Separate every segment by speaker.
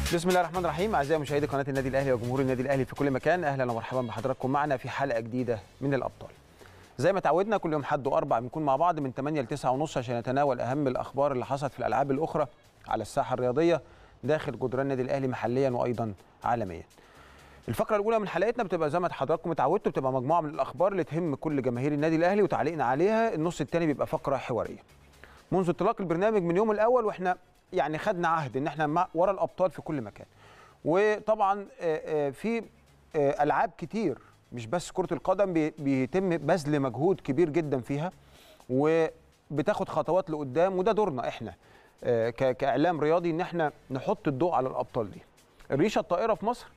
Speaker 1: بسم الله الرحمن الرحيم اعزائي مشاهدي قناه النادي الاهلي وجمهور النادي الاهلي في كل مكان اهلا ومرحبا بحضراتكم معنا في حلقه جديده من الابطال زي ما تعودنا كل يوم حد واربع بنكون مع بعض من 8 ل 9 ونص عشان نتناول اهم الاخبار اللي حصلت في الالعاب الاخرى على الساحه الرياضيه داخل جدران النادي الاهلي محليا وايضا عالميا الفقره الاولى من حلقتنا بتبقى زي ما حضراتكم اتعودتوا بتبقى مجموعه من الاخبار اللي تهم كل جماهير النادي الاهلي وتعليقنا عليها النص الثاني بيبقى فقره حواريه منذ انطلاق البرنامج من يوم الاول واحنا يعني خدنا عهد ان احنا مع ورا الابطال في كل مكان وطبعا آه، آه، في آه، العاب كتير مش بس كره القدم بي- بيتم بذل مجهود كبير جدا فيها وبتاخد خطوات لقدام وده دورنا احنا آه، ك- كاعلام رياضي ان احنا نحط الضوء على الابطال دي الريشه الطائره في مصر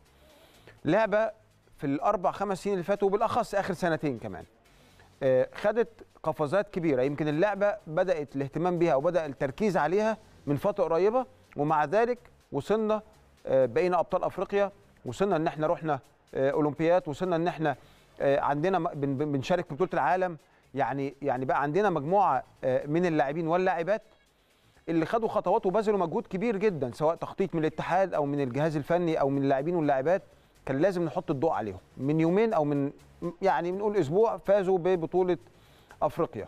Speaker 1: لعبه في الاربع خمس سنين اللي فاتوا وبالاخص اخر سنتين كمان آه، خدت قفزات كبيره يمكن اللعبه بدات الاهتمام بيها او بدا التركيز عليها من فتره قريبه ومع ذلك وصلنا آه، بقينا ابطال افريقيا وصلنا ان احنا رحنا آه، اولمبياد وصلنا ان احنا آه، عندنا م- بن- بن- بنشارك في بطوله العالم يعني يعني بقى عندنا مجموعه آه، من اللاعبين واللاعبات اللي خدوا خطوات وبذلوا مجهود كبير جدا سواء تخطيط من الاتحاد او من الجهاز الفني او من اللاعبين واللاعبات كان لازم نحط الضوء عليهم من يومين او من يعني بنقول اسبوع فازوا ببطوله افريقيا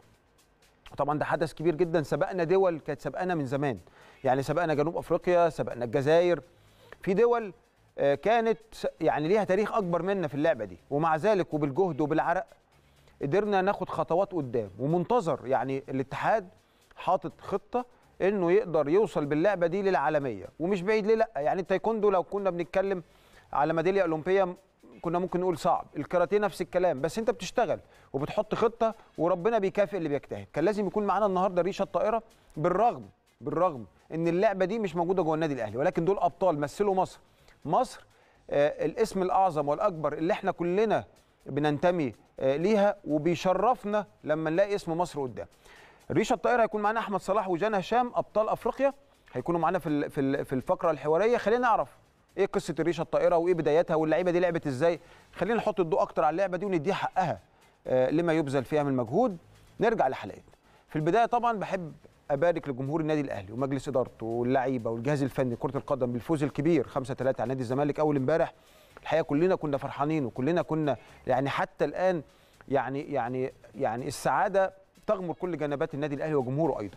Speaker 1: طبعا ده حدث كبير جدا سبقنا دول كانت سبقنا من زمان يعني سبقنا جنوب افريقيا سبقنا الجزائر في دول آه، كانت س- يعني ليها تاريخ اكبر منا في اللعبه دي ومع ذلك وبالجهد وبالعرق قدرنا ناخد خطوات قدام ومنتظر يعني الاتحاد حاطط خطه انه يقدر يوصل باللعبه دي للعالميه ومش بعيد ليه لا يعني التايكوندو لو كنا بنتكلم على ميداليه اولمبيه كنا ممكن نقول صعب الكاراتيه نفس الكلام بس انت بتشتغل وبتحط خطه وربنا بيكافئ اللي بيجتهد كان لازم يكون معانا النهارده ريشه الطائره بالرغم بالرغم ان اللعبه دي مش موجوده جوه النادي الاهلي ولكن دول ابطال مثلوا مصر مصر آه الاسم الاعظم والاكبر اللي احنا كلنا بننتمي آه ليها وبيشرفنا لما نلاقي اسم مصر قدام ريشه الطائره هيكون معانا احمد صلاح وجان هشام ابطال افريقيا هيكونوا معانا في ال- في ال- في الفقره الحواريه خلينا نعرف ايه قصه الريشه الطائره وايه بدايتها واللعيبه دي لعبت ازاي خلينا نحط الضوء اكتر على اللعبه دي ونديها حقها آه، لما يبذل فيها من مجهود نرجع لحلقتنا في البدايه طبعا بحب ابارك لجمهور النادي الاهلي ومجلس ادارته واللعيبه والجهاز الفني كره القدم بالفوز الكبير 5 3 على نادي الزمالك اول امبارح الحقيقه كلنا كنا فرحانين وكلنا كنا يعني حتى الان يعني يعني يعني السعاده تغمر كل جنبات النادي الاهلي وجمهوره ايضا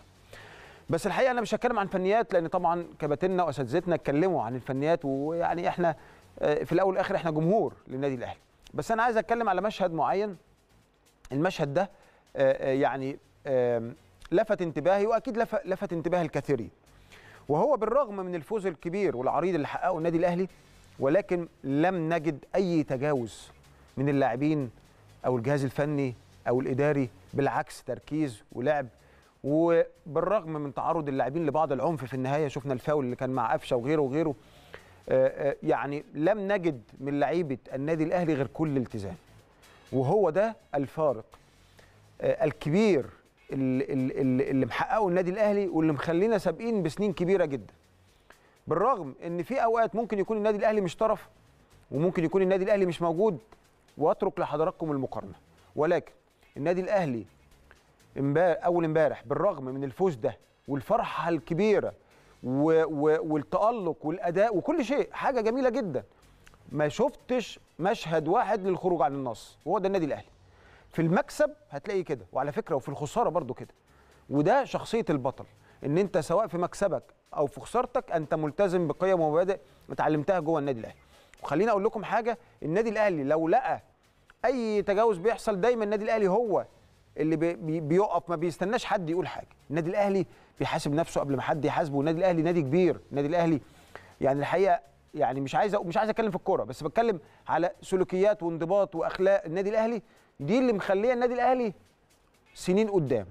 Speaker 1: بس الحقيقه انا مش هتكلم عن فنيات لان طبعا كباتننا واساتذتنا اتكلموا عن الفنيات ويعني احنا آه، في الاول والاخر احنا جمهور للنادي الاهلي بس انا عايز اتكلم على مشهد معين المشهد ده آه، آه، يعني آم، لفت انتباهي واكيد لف- لفت انتباه الكثيرين وهو بالرغم من الفوز الكبير والعريض اللي حققه النادي الاهلي ولكن لم نجد اي تجاوز من اللاعبين او الجهاز الفني او الاداري بالعكس تركيز ولعب وبالرغم من تعرض اللاعبين لبعض العنف في النهايه شفنا الفاول اللي كان مع قفشه وغيره وغيره آه، آه، يعني لم نجد من لعيبه النادي الاهلي غير كل التزام وهو ده الفارق آه، الكبير اللي, اللي, اللي محققه النادي الاهلي واللي مخلينا سابقين بسنين كبيره جدا بالرغم ان في اوقات ممكن يكون النادي الاهلي مش طرف وممكن يكون النادي الاهلي مش موجود واترك لحضراتكم المقارنه ولكن النادي الاهلي امبارح اول امبارح بالرغم من الفوز ده والفرحه الكبيره و و والتالق والاداء وكل شيء حاجه جميله جدا ما شفتش مشهد واحد للخروج عن النص وهو ده النادي الاهلي في المكسب هتلاقي كده وعلى فكره وفي الخساره برضو كده وده شخصيه البطل ان انت سواء في مكسبك او في خسارتك انت ملتزم بقيم ومبادئ اتعلمتها جوه النادي الاهلي وخليني اقول لكم حاجه النادي الاهلي لو لقى اي تجاوز بيحصل دايما النادي الاهلي هو اللي بي بي بيقف ما بيستناش حد يقول حاجه النادي الاهلي بيحاسب نفسه قبل ما حد يحاسبه والنادي الاهلي نادي كبير النادي الاهلي يعني الحقيقه يعني مش عايز أ- مش عايز اتكلم في الكوره بس بتكلم على سلوكيات وانضباط واخلاق النادي الاهلي دي اللي مخليه النادي الاهلي سنين قدام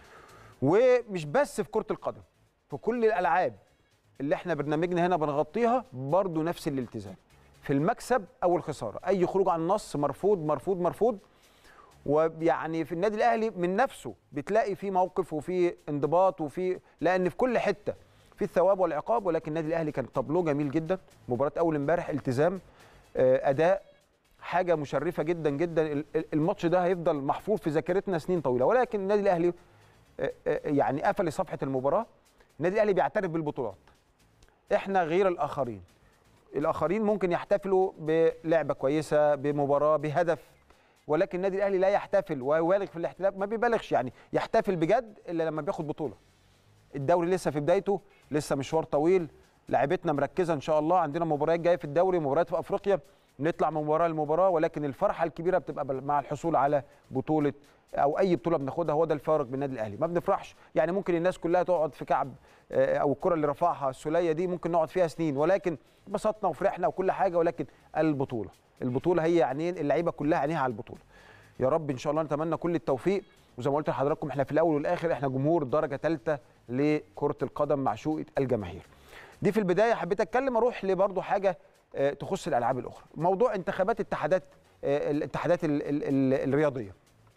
Speaker 1: ومش بس في كره القدم في كل الالعاب اللي احنا برنامجنا هنا بنغطيها برضو نفس الالتزام في المكسب او الخساره اي خروج عن النص مرفوض مرفوض مرفوض ويعني في النادي الاهلي من نفسه بتلاقي في موقف وفي انضباط وفي لان في كل حته في الثواب والعقاب ولكن النادي الاهلي كان طابلوه جميل جدا مباراه اول امبارح التزام آه، اداء حاجه مشرفه جدا جدا ال- ال- الماتش ده هيفضل محفور في ذاكرتنا سنين طويله ولكن النادي الاهلي آه، آه، يعني قفل صفحه المباراه النادي الاهلي بيعترف بالبطولات احنا غير الاخرين الاخرين ممكن يحتفلوا بلعبه كويسه بمباراه بهدف ولكن النادي الاهلي لا يحتفل ويبالغ في الاحتفال ما بيبالغش يعني يحتفل بجد الا لما بياخد بطوله الدوري لسه في بدايته لسه مشوار طويل لعيبتنا مركزه ان شاء الله عندنا مباريات جايه في الدوري مباريات في افريقيا نطلع من مباراه لمباراه ولكن الفرحه الكبيره بتبقى مع الحصول على بطوله او اي بطوله بناخدها هو ده الفارق بين النادي الاهلي ما بنفرحش يعني ممكن الناس كلها تقعد في كعب او الكره اللي رفعها السوليه دي ممكن نقعد فيها سنين ولكن انبسطنا وفرحنا وكل حاجه ولكن البطوله البطوله هي عينين اللعيبه كلها عينيها على البطوله يا رب ان شاء الله نتمنى كل التوفيق وزي ما قلت لحضراتكم احنا في الاول والاخر احنا جمهور درجه ثالثه لكره القدم معشوقه الجماهير دي في البدايه حبيت اتكلم اروح لبرضه حاجه تخص الالعاب الاخرى موضوع انتخابات اتحادات الاتحادات الرياضيه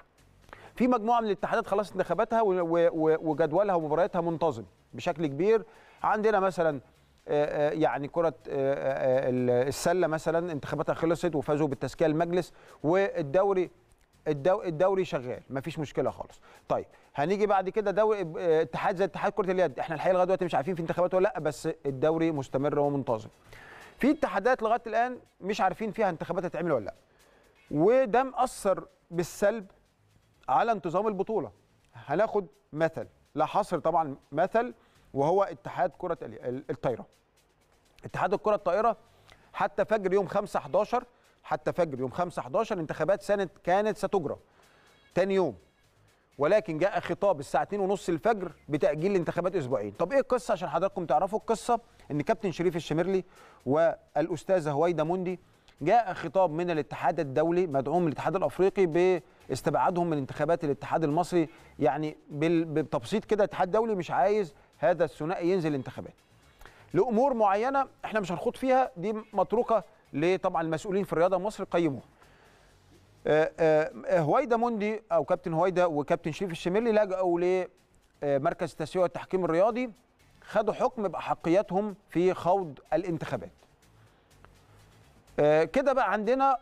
Speaker 1: في مجموعه من الاتحادات خلاص انتخاباتها وجدولها ومبارياتها منتظم بشكل كبير عندنا مثلا يعني كره السله مثلا انتخاباتها خلصت وفازوا بالتزكيه المجلس والدوري الدوري شغال مفيش مشكله خالص طيب هنيجي بعد كده دوري اتحاد زي اتحاد كره اليد احنا الحقيقه لغايه دلوقتي مش عارفين في انتخابات ولا لا بس الدوري مستمر ومنتظم في اتحادات لغايه الان مش عارفين فيها انتخابات هتتعمل ولا لا وده مأثر بالسلب على انتظام البطوله هناخد مثل لا حصر طبعا مثل وهو اتحاد كره الطايره اتحاد الكره الطائره حتى فجر يوم 5 11 حتى فجر يوم 5 11 انتخابات سنه كانت ستجرى تاني يوم ولكن جاء خطاب الساعه 2 ونص الفجر بتاجيل الانتخابات اسبوعين طب ايه القصه عشان حضراتكم تعرفوا القصه ان كابتن شريف الشمرلي والاستاذه هويدا موندي جاء خطاب من الاتحاد الدولي مدعوم من الاتحاد الافريقي باستبعادهم من انتخابات الاتحاد المصري يعني بالتبسيط كده الاتحاد الدولي مش عايز هذا الثنائي ينزل انتخابات لامور معينه احنا مش هنخوض فيها دي متروكه لطبعا المسؤولين في الرياضه مصر قيموها هويدا موندي او كابتن هويدا وكابتن شريف الشميرلي لجأوا لمركز التسويق والتحكيم الرياضي خدوا حكم باحقيتهم في خوض الانتخابات كده بقى عندنا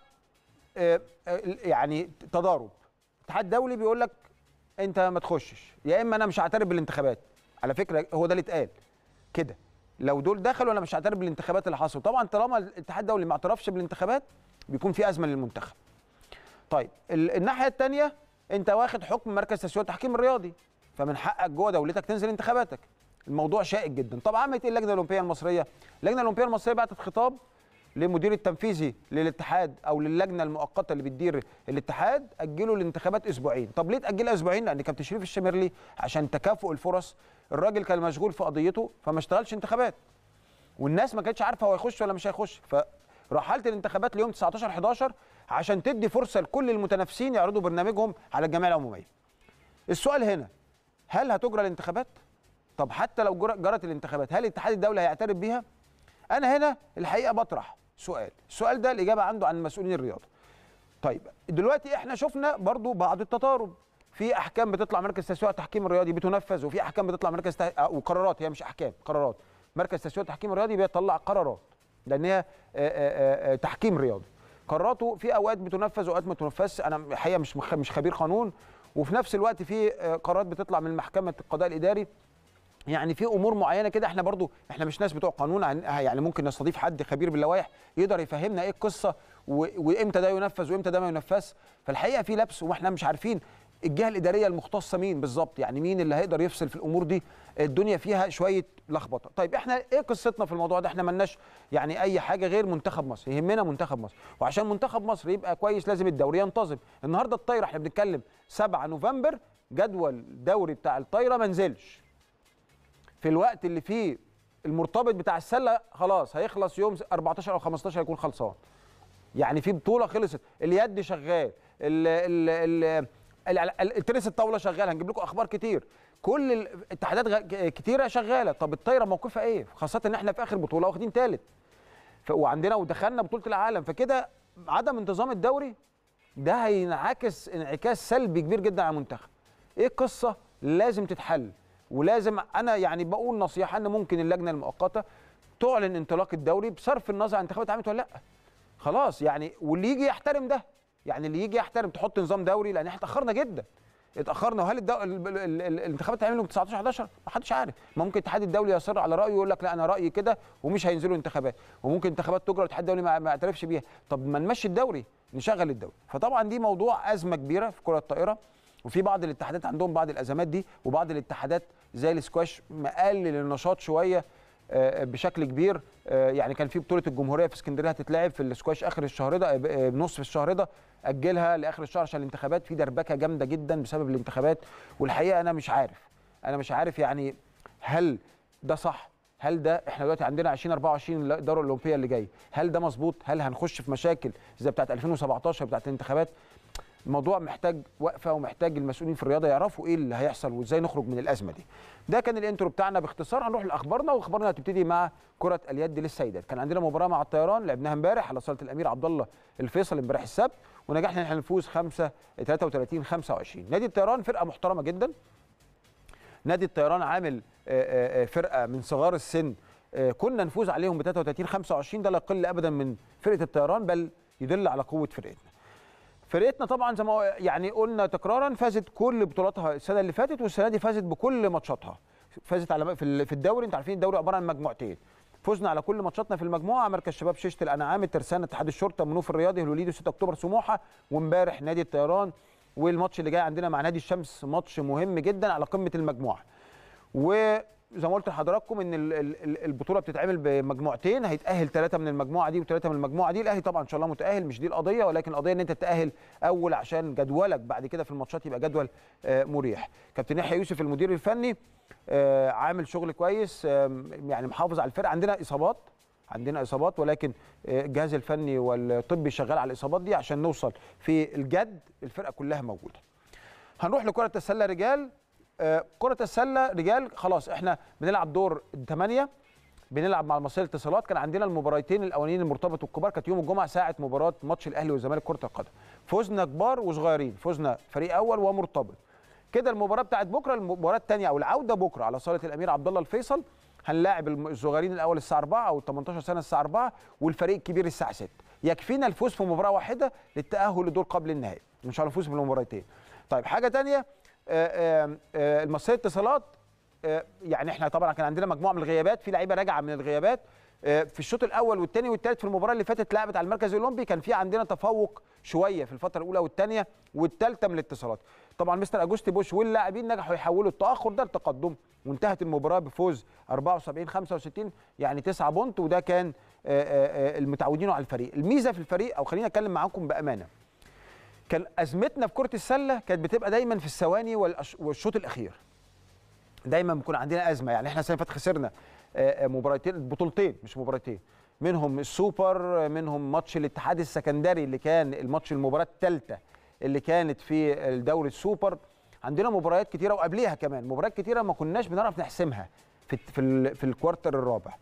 Speaker 1: يعني تضارب الاتحاد الدولي بيقول لك انت ما تخشش يا اما انا مش هعترف بالانتخابات على فكره هو ده اللي اتقال كده لو دول دخلوا انا مش هعترف بالانتخابات اللي حصلت طبعا طالما الاتحاد الدولي ما اعترفش بالانتخابات بيكون في ازمه للمنتخب طيب الناحيه الثانيه انت واخد حكم مركز تسويق التحكيم الرياضي فمن حقك جوه دولتك تنزل انتخاباتك الموضوع شائك جدا طب عملت ايه اللجنه الاولمبيه المصريه اللجنه الاولمبيه المصريه بعتت خطاب للمدير التنفيذي للاتحاد او للجنه المؤقته اللي بتدير الاتحاد اجلوا الانتخابات اسبوعين طب ليه تاجلها اسبوعين لان كابتن شريف الشمرلي عشان تكافؤ الفرص الراجل كان مشغول في قضيته فما اشتغلش انتخابات والناس ما كانتش عارفه هو هيخش ولا مش هيخش فرحلت الانتخابات ليوم 19 11 عشان تدي فرصه لكل المتنافسين يعرضوا برنامجهم على الجمعيه العموميه السؤال هنا هل هتجرى الانتخابات طب حتى لو جرت الانتخابات هل الاتحاد الدولي هيعترف بيها انا هنا الحقيقه بطرح سؤال السؤال ده الاجابه عنده عن مسؤولين الرياضه طيب دلوقتي احنا شفنا برضو بعض التضارب في احكام بتطلع مركز تسويق التحكيم الرياضي بتنفذ وفي احكام بتطلع مركز تح... وقرارات هي مش احكام قرارات مركز تسويق التحكيم الرياضي بيطلع قرارات لان هي تحكيم رياضي قراراته في اوقات بتنفذ واوقات ما تنفذش انا الحقيقه مش مش خبير قانون وفي نفس الوقت في قرارات بتطلع من محكمه القضاء الاداري يعني في امور معينه كده احنا برضو احنا مش ناس بتوع قانون يعني ممكن نستضيف حد خبير باللوائح يقدر يفهمنا ايه القصه وامتى ده ينفذ وامتى ده ما ينفذش فالحقيقه في لبس واحنا مش عارفين الجهه الاداريه المختصه مين بالظبط يعني مين اللي هيقدر يفصل في الامور دي الدنيا فيها شويه لخبطه طيب احنا ايه قصتنا في الموضوع ده احنا ملناش يعني اي حاجه غير منتخب مصر يهمنا منتخب مصر وعشان منتخب مصر يبقى كويس لازم الدوري ينتظم النهارده الطايره احنا بنتكلم 7 نوفمبر جدول الدوري بتاع الطايره ما نزلش في الوقت اللي فيه المرتبط بتاع السله خلاص هيخلص يوم 14 او 15 هيكون خلصان يعني في بطوله خلصت اليد شغال ال ال ال التنس الطاوله شغال هنجيب لكم اخبار كتير كل الاتحادات كتيره شغاله طب الطايره موقفها ايه خاصه ان احنا في اخر بطوله واخدين ثالث وعندنا ودخلنا بطوله العالم فكده عدم انتظام الدوري ده هينعكس انعكاس سلبي كبير جدا على المنتخب ايه القصه لازم تتحل ولازم انا يعني بقول نصيحه ان ممكن اللجنه المؤقته تعلن انطلاق الدوري بصرف النظر عن انتخابات اتعملت ولا لا خلاص يعني واللي يجي يحترم ده يعني اللي يجي يحترم تحط نظام دوري لان احنا اتاخرنا جدا اتاخرنا وهل الدو... ال... ال... ال... الانتخابات تعمل يوم 19 11 ما حدش عارف ما ممكن الاتحاد الدولي يصر على رايه ويقول لك لا انا رايي كده ومش هينزلوا انتخابات وممكن انتخابات تجرى والاتحاد الدولي ما ما يعترفش بيها طب ما نمشي الدوري نشغل الدوري فطبعا دي موضوع ازمه كبيره في كره الطائره وفي بعض الاتحادات عندهم بعض الازمات دي وبعض الاتحادات زي السكواش مقلل النشاط شويه آه، بشكل كبير آه، يعني كان في بطوله الجمهوريه في اسكندريه هتتلعب في السكواش اخر الشهر ده آه، نصف الشهر ده اجلها لاخر الشهر عشان الانتخابات في دربكه جامده جدا بسبب الانتخابات والحقيقه انا مش عارف انا مش عارف يعني هل ده صح هل ده احنا دلوقتي عندنا 2024 الدوره الاولمبيه اللي جايه هل ده مظبوط هل هنخش في مشاكل زي بتاعه 2017 بتاعه الانتخابات الموضوع محتاج وقفه ومحتاج المسؤولين في الرياضه يعرفوا ايه اللي هيحصل وازاي نخرج من الازمه دي. ده كان الانترو بتاعنا باختصار هنروح لاخبارنا واخبارنا هتبتدي مع كره اليد للسيدات، كان عندنا مباراه مع الطيران لعبناها امبارح على صاله الامير عبد الله الفيصل امبارح السبت ونجحنا ان احنا نفوز 5 33 25. نادي الطيران فرقه محترمه جدا. نادي الطيران عامل آه، آه، فرقه من صغار السن آه، كنا نفوز عليهم ب 33 25 ده لا يقل ابدا من فرقه الطيران بل يدل على قوه فرقتنا. فرقتنا طبعا زي ما يعني قلنا تكرارا فازت كل بطولاتها السنه اللي فاتت والسنه دي فازت بكل ماتشاتها فازت على في في الدوري انتوا عارفين الدوري عباره عن مجموعتين فزنا على كل ماتشاتنا في المجموعه مركز شباب شيشه الانعام الترسانه اتحاد الشرطه منوف الرياضي هلوليدو 6 اكتوبر سموحه وامبارح نادي الطيران والماتش اللي جاي عندنا مع نادي الشمس ماتش مهم جدا على قمه المجموعه و زي ما قلت لحضراتكم ان البطوله بتتعمل بمجموعتين هيتاهل ثلاثه من المجموعه دي وثلاثه من المجموعه دي الاهلي طبعا ان شاء الله متاهل مش دي القضيه ولكن القضيه ان انت تتاهل اول عشان جدولك بعد كده في الماتشات يبقى جدول مريح كابتن يحيى يوسف المدير الفني عامل شغل كويس يعني محافظ على الفرقه عندنا اصابات عندنا اصابات ولكن الجهاز الفني والطبي شغال على الاصابات دي عشان نوصل في الجد الفرقه كلها موجوده هنروح لكره السله رجال كرة السلة رجال خلاص احنا بنلعب دور الثمانية بنلعب مع المصرية الاتصالات كان عندنا المباراتين الاولانيين المرتبط والكبار كانت يوم الجمعة ساعة مباراة ماتش الاهلي والزمالك كرة القدم فزنا كبار وصغيرين فزنا فريق اول ومرتبط كده المباراة بتاعت بكرة المباراة الثانية او العودة بكرة على صالة الامير عبد الله الفيصل هنلاعب الصغيرين الاول الساعة 4 او 18 سنة الساعة 4 والفريق الكبير الساعة 6 يكفينا الفوز في مباراة واحدة للتأهل لدور قبل النهائي ان شاء الله نفوز في المباراتين طيب حاجة ثانيه المصريه اتصالات يعني احنا طبعا كان عندنا مجموعه من الغيابات في لعيبه راجعه من الغيابات في الشوط الاول والثاني والثالث في المباراه اللي فاتت لعبت على المركز الاولمبي كان في عندنا تفوق شويه في الفتره الاولى والثانيه والثالثه من الاتصالات طبعا مستر اجوستي بوش واللاعبين نجحوا يحولوا التاخر ده لتقدم وانتهت المباراه بفوز 74 65 يعني 9 بونت وده كان المتعودين على الفريق الميزه في الفريق او خلينا اتكلم معاكم بامانه كان ازمتنا في كره السله كانت بتبقى دايما في الثواني والشوط الاخير دايما بيكون عندنا ازمه يعني احنا السنه اللي فاتت خسرنا مباراتين بطولتين مش مباراتين منهم السوبر منهم ماتش الاتحاد السكندري اللي كان الماتش المباراه الثالثه اللي كانت في الدوري السوبر عندنا مباريات كتيره وقبليها كمان مباريات كتيره ما كناش بنعرف نحسمها في في, في الكوارتر الرابع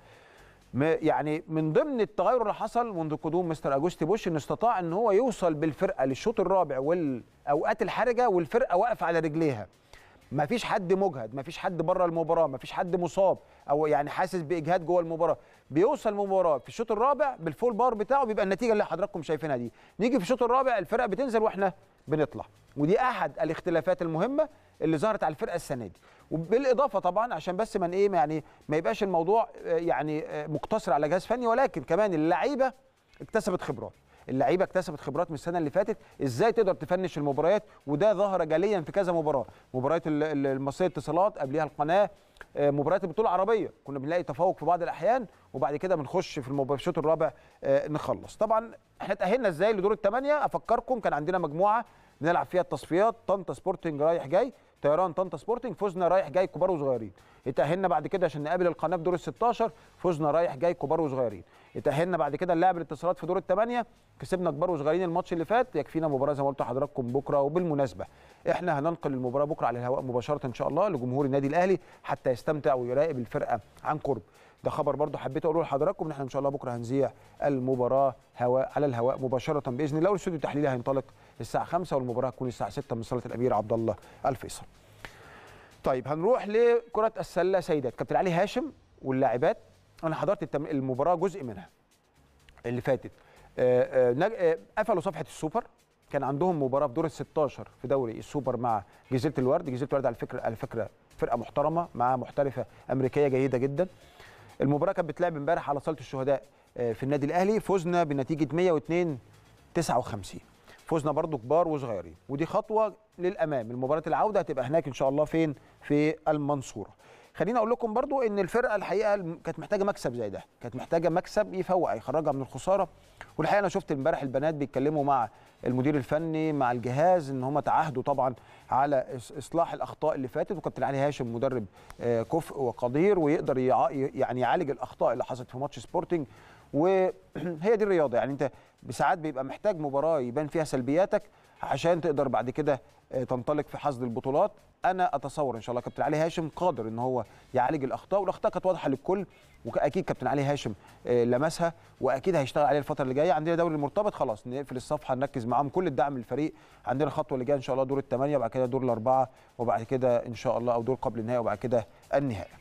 Speaker 1: يعني من ضمن التغير اللي حصل منذ قدوم مستر اجوستي بوش انه استطاع ان هو يوصل بالفرقه للشوط الرابع والاوقات الحرجه والفرقه واقفه على رجليها ما فيش حد مجهد ما فيش حد بره المباراه ما فيش حد مصاب او يعني حاسس باجهاد جوه المباراه بيوصل المباراه في الشوط الرابع بالفول باور بتاعه بيبقى النتيجه اللي حضراتكم شايفينها دي نيجي في الشوط الرابع الفرقه بتنزل واحنا بنطلع ودي احد الاختلافات المهمه اللي ظهرت على الفرقه السنه دي وبالاضافه طبعا عشان بس من ايه يعني ما يبقاش الموضوع يعني مقتصر على جهاز فني ولكن كمان اللعيبه اكتسبت خبرات اللعيبه اكتسبت خبرات من السنه اللي فاتت ازاي تقدر تفنش المباريات وده ظهر جليا في كذا مباراه مباريات المصريه اتصالات قبلها القناه مباريات البطوله العربيه كنا بنلاقي تفوق في بعض الاحيان وبعد كده بنخش في الشوط الرابع نخلص طبعا احنا تاهلنا ازاي لدور الثمانيه افكركم كان عندنا مجموعه بنلعب فيها التصفيات طنطا سبورتنج رايح جاي طيران طنطا سبورتنج فزنا رايح جاي كبار وصغيرين اتاهلنا بعد كده عشان نقابل القناه في دور ال 16 فزنا رايح جاي كبار وصغيرين اتاهلنا بعد كده نلعب الاتصالات في دور الثمانيه كسبنا كبار وصغيرين الماتش اللي فات يكفينا مباراه زي ما قلت لحضراتكم بكره وبالمناسبه احنا هننقل المباراه بكره على الهواء مباشره ان شاء الله لجمهور النادي الاهلي حتى يستمتع ويراقب الفرقه عن قرب ده خبر برضه حبيت اقوله لحضراتكم ان احنا ان شاء الله بكره هنذيع المباراه هواء على الهواء مباشره باذن الله والاستوديو التحليلي هينطلق الساعه 5 والمباراه هتكون الساعه 6 من صاله الامير عبد الله الفيصل طيب هنروح لكرة السلة سيدات كابتن علي هاشم واللاعبات أنا حضرت التم... المباراة جزء منها اللي فاتت آآ آآ قفلوا صفحة السوبر كان عندهم مباراه في دور ال 16 في دوري السوبر مع جزيره الورد جزيره الورد على فكره على فكره فرقه محترمه مع محترفه امريكيه جيده جدا المباراه كانت بتلعب امبارح على صاله الشهداء آه، في النادي الاهلي فزنا بنتيجه 102 59 فزنا برضو كبار وصغيرين ودي خطوه للامام المباراه العوده هتبقى هناك ان شاء الله فين في المنصوره خليني اقول لكم برضو ان الفرقه الحقيقه كانت محتاجه مكسب زي ده كانت محتاجه مكسب يفوق يخرجها من الخساره والحقيقه انا شفت امبارح البنات بيتكلموا مع المدير الفني مع الجهاز ان هم تعهدوا طبعا على اصلاح الاخطاء اللي فاتت وكابتن علي هاشم مدرب آه، كفء وقدير ويقدر يعني يعالج الاخطاء اللي حصلت في ماتش سبورتنج وهي دي الرياضه يعني انت بساعات بيبقى محتاج مباراه يبان فيها سلبياتك عشان تقدر بعد كده آه، تنطلق في حصد البطولات انا اتصور ان شاء الله كابتن علي هاشم قادر ان هو يعالج الاخطاء والاخطاء كانت واضحه للكل واكيد كابتن علي هاشم آه، لمسها واكيد هيشتغل عليها الفتره اللي جايه عندنا دوري المرتبط خلاص نقفل الصفحه نركز معاهم كل الدعم للفريق عندنا الخطوه اللي جايه ان شاء الله دور الثمانيه وبعد كده دور الاربعه وبعد كده ان شاء الله او دور قبل النهائي وبعد كده النهائي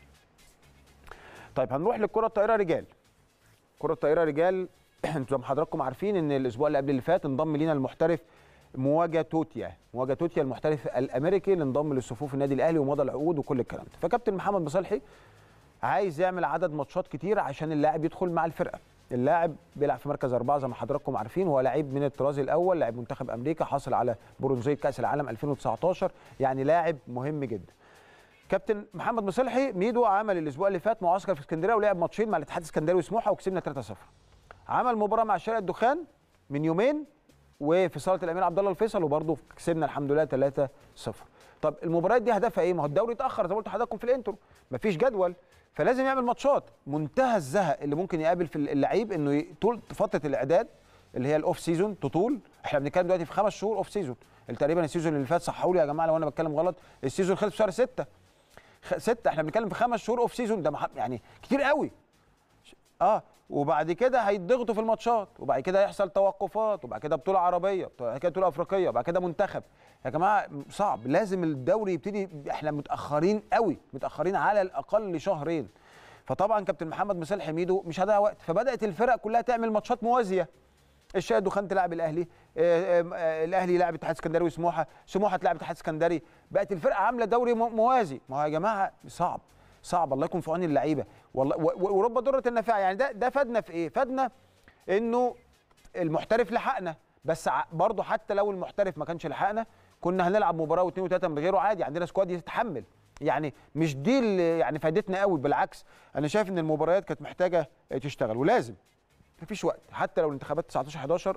Speaker 1: طيب هنروح للكره الطائره رجال كره الطائره رجال انتوا زي ما حضراتكم عارفين ان الاسبوع اللي قبل اللي فات انضم لينا المحترف مواجهه توتيا مواجهه توتيا المحترف الامريكي اللي انضم لصفوف النادي الاهلي ومضى العقود وكل الكلام ده فكابتن محمد مصالحي عايز يعمل عدد ماتشات كتير عشان اللاعب يدخل مع الفرقه اللاعب بيلعب في مركز أربعة زي ما حضراتكم عارفين هو لعيب من الطراز الأول لاعب منتخب أمريكا حصل على برونزية كأس العالم 2019 يعني لاعب مهم جدا كابتن محمد مصلحي ميدو عمل الاسبوع اللي فات معسكر في اسكندريه ولعب ماتشين مع الاتحاد الاسكندري وسموحه وكسبنا 3-0 عمل مباراه مع شارع الدخان من يومين وفي صاله الامير عبد الله الفيصل وبرضه كسبنا الحمد لله 3-0 طب المباريات دي هدفها ايه ما هو الدوري اتاخر زي ما قلت لحضراتكم في الانترو مفيش جدول فلازم يعمل ماتشات منتهى الزهق اللي ممكن يقابل في اللعيب انه طول فتره الاعداد اللي هي الاوف سيزون تطول احنا بنتكلم دلوقتي في خمس شهور اوف سيزون تقريبا السيزون اللي فات صححوا لي يا جماعه لو انا بتكلم غلط السيزون خلص في شهر 6 ستة احنا بنتكلم في خمس شهور اوف سيزون ده يعني كتير قوي اه وبعد كده هيتضغطوا في الماتشات وبعد كده هيحصل توقفات وبعد كده بطوله عربيه وبعد كده بطوله افريقيه وبعد كده منتخب يا جماعه صعب لازم الدوري يبتدي احنا متاخرين قوي متاخرين على الاقل شهرين فطبعا كابتن محمد مسال حميدو مش هضيع وقت فبدات الفرق كلها تعمل ماتشات موازيه الشاهد دخان تلعب الاهلي آه، آه، آه، الاهلي يلعب اتحاد اسكندري وسموحه سموحه تلعب اتحاد اسكندري بقت الفرقه عامله دوري موازي ما هو يا جماعه صعب صعب الله يكون في عون اللعيبه والله ورب ضره النافعه يعني ده ده فادنا في ايه فادنا انه المحترف لحقنا بس برضه حتى لو المحترف ما كانش لحقنا كنا هنلعب مباراه واثنين وثلاثه من غيره عادي عندنا سكواد يتحمل يعني مش دي اللي يعني فادتنا قوي بالعكس انا شايف ان المباريات كانت محتاجه تشتغل ولازم مفيش وقت حتى لو الانتخابات 19 11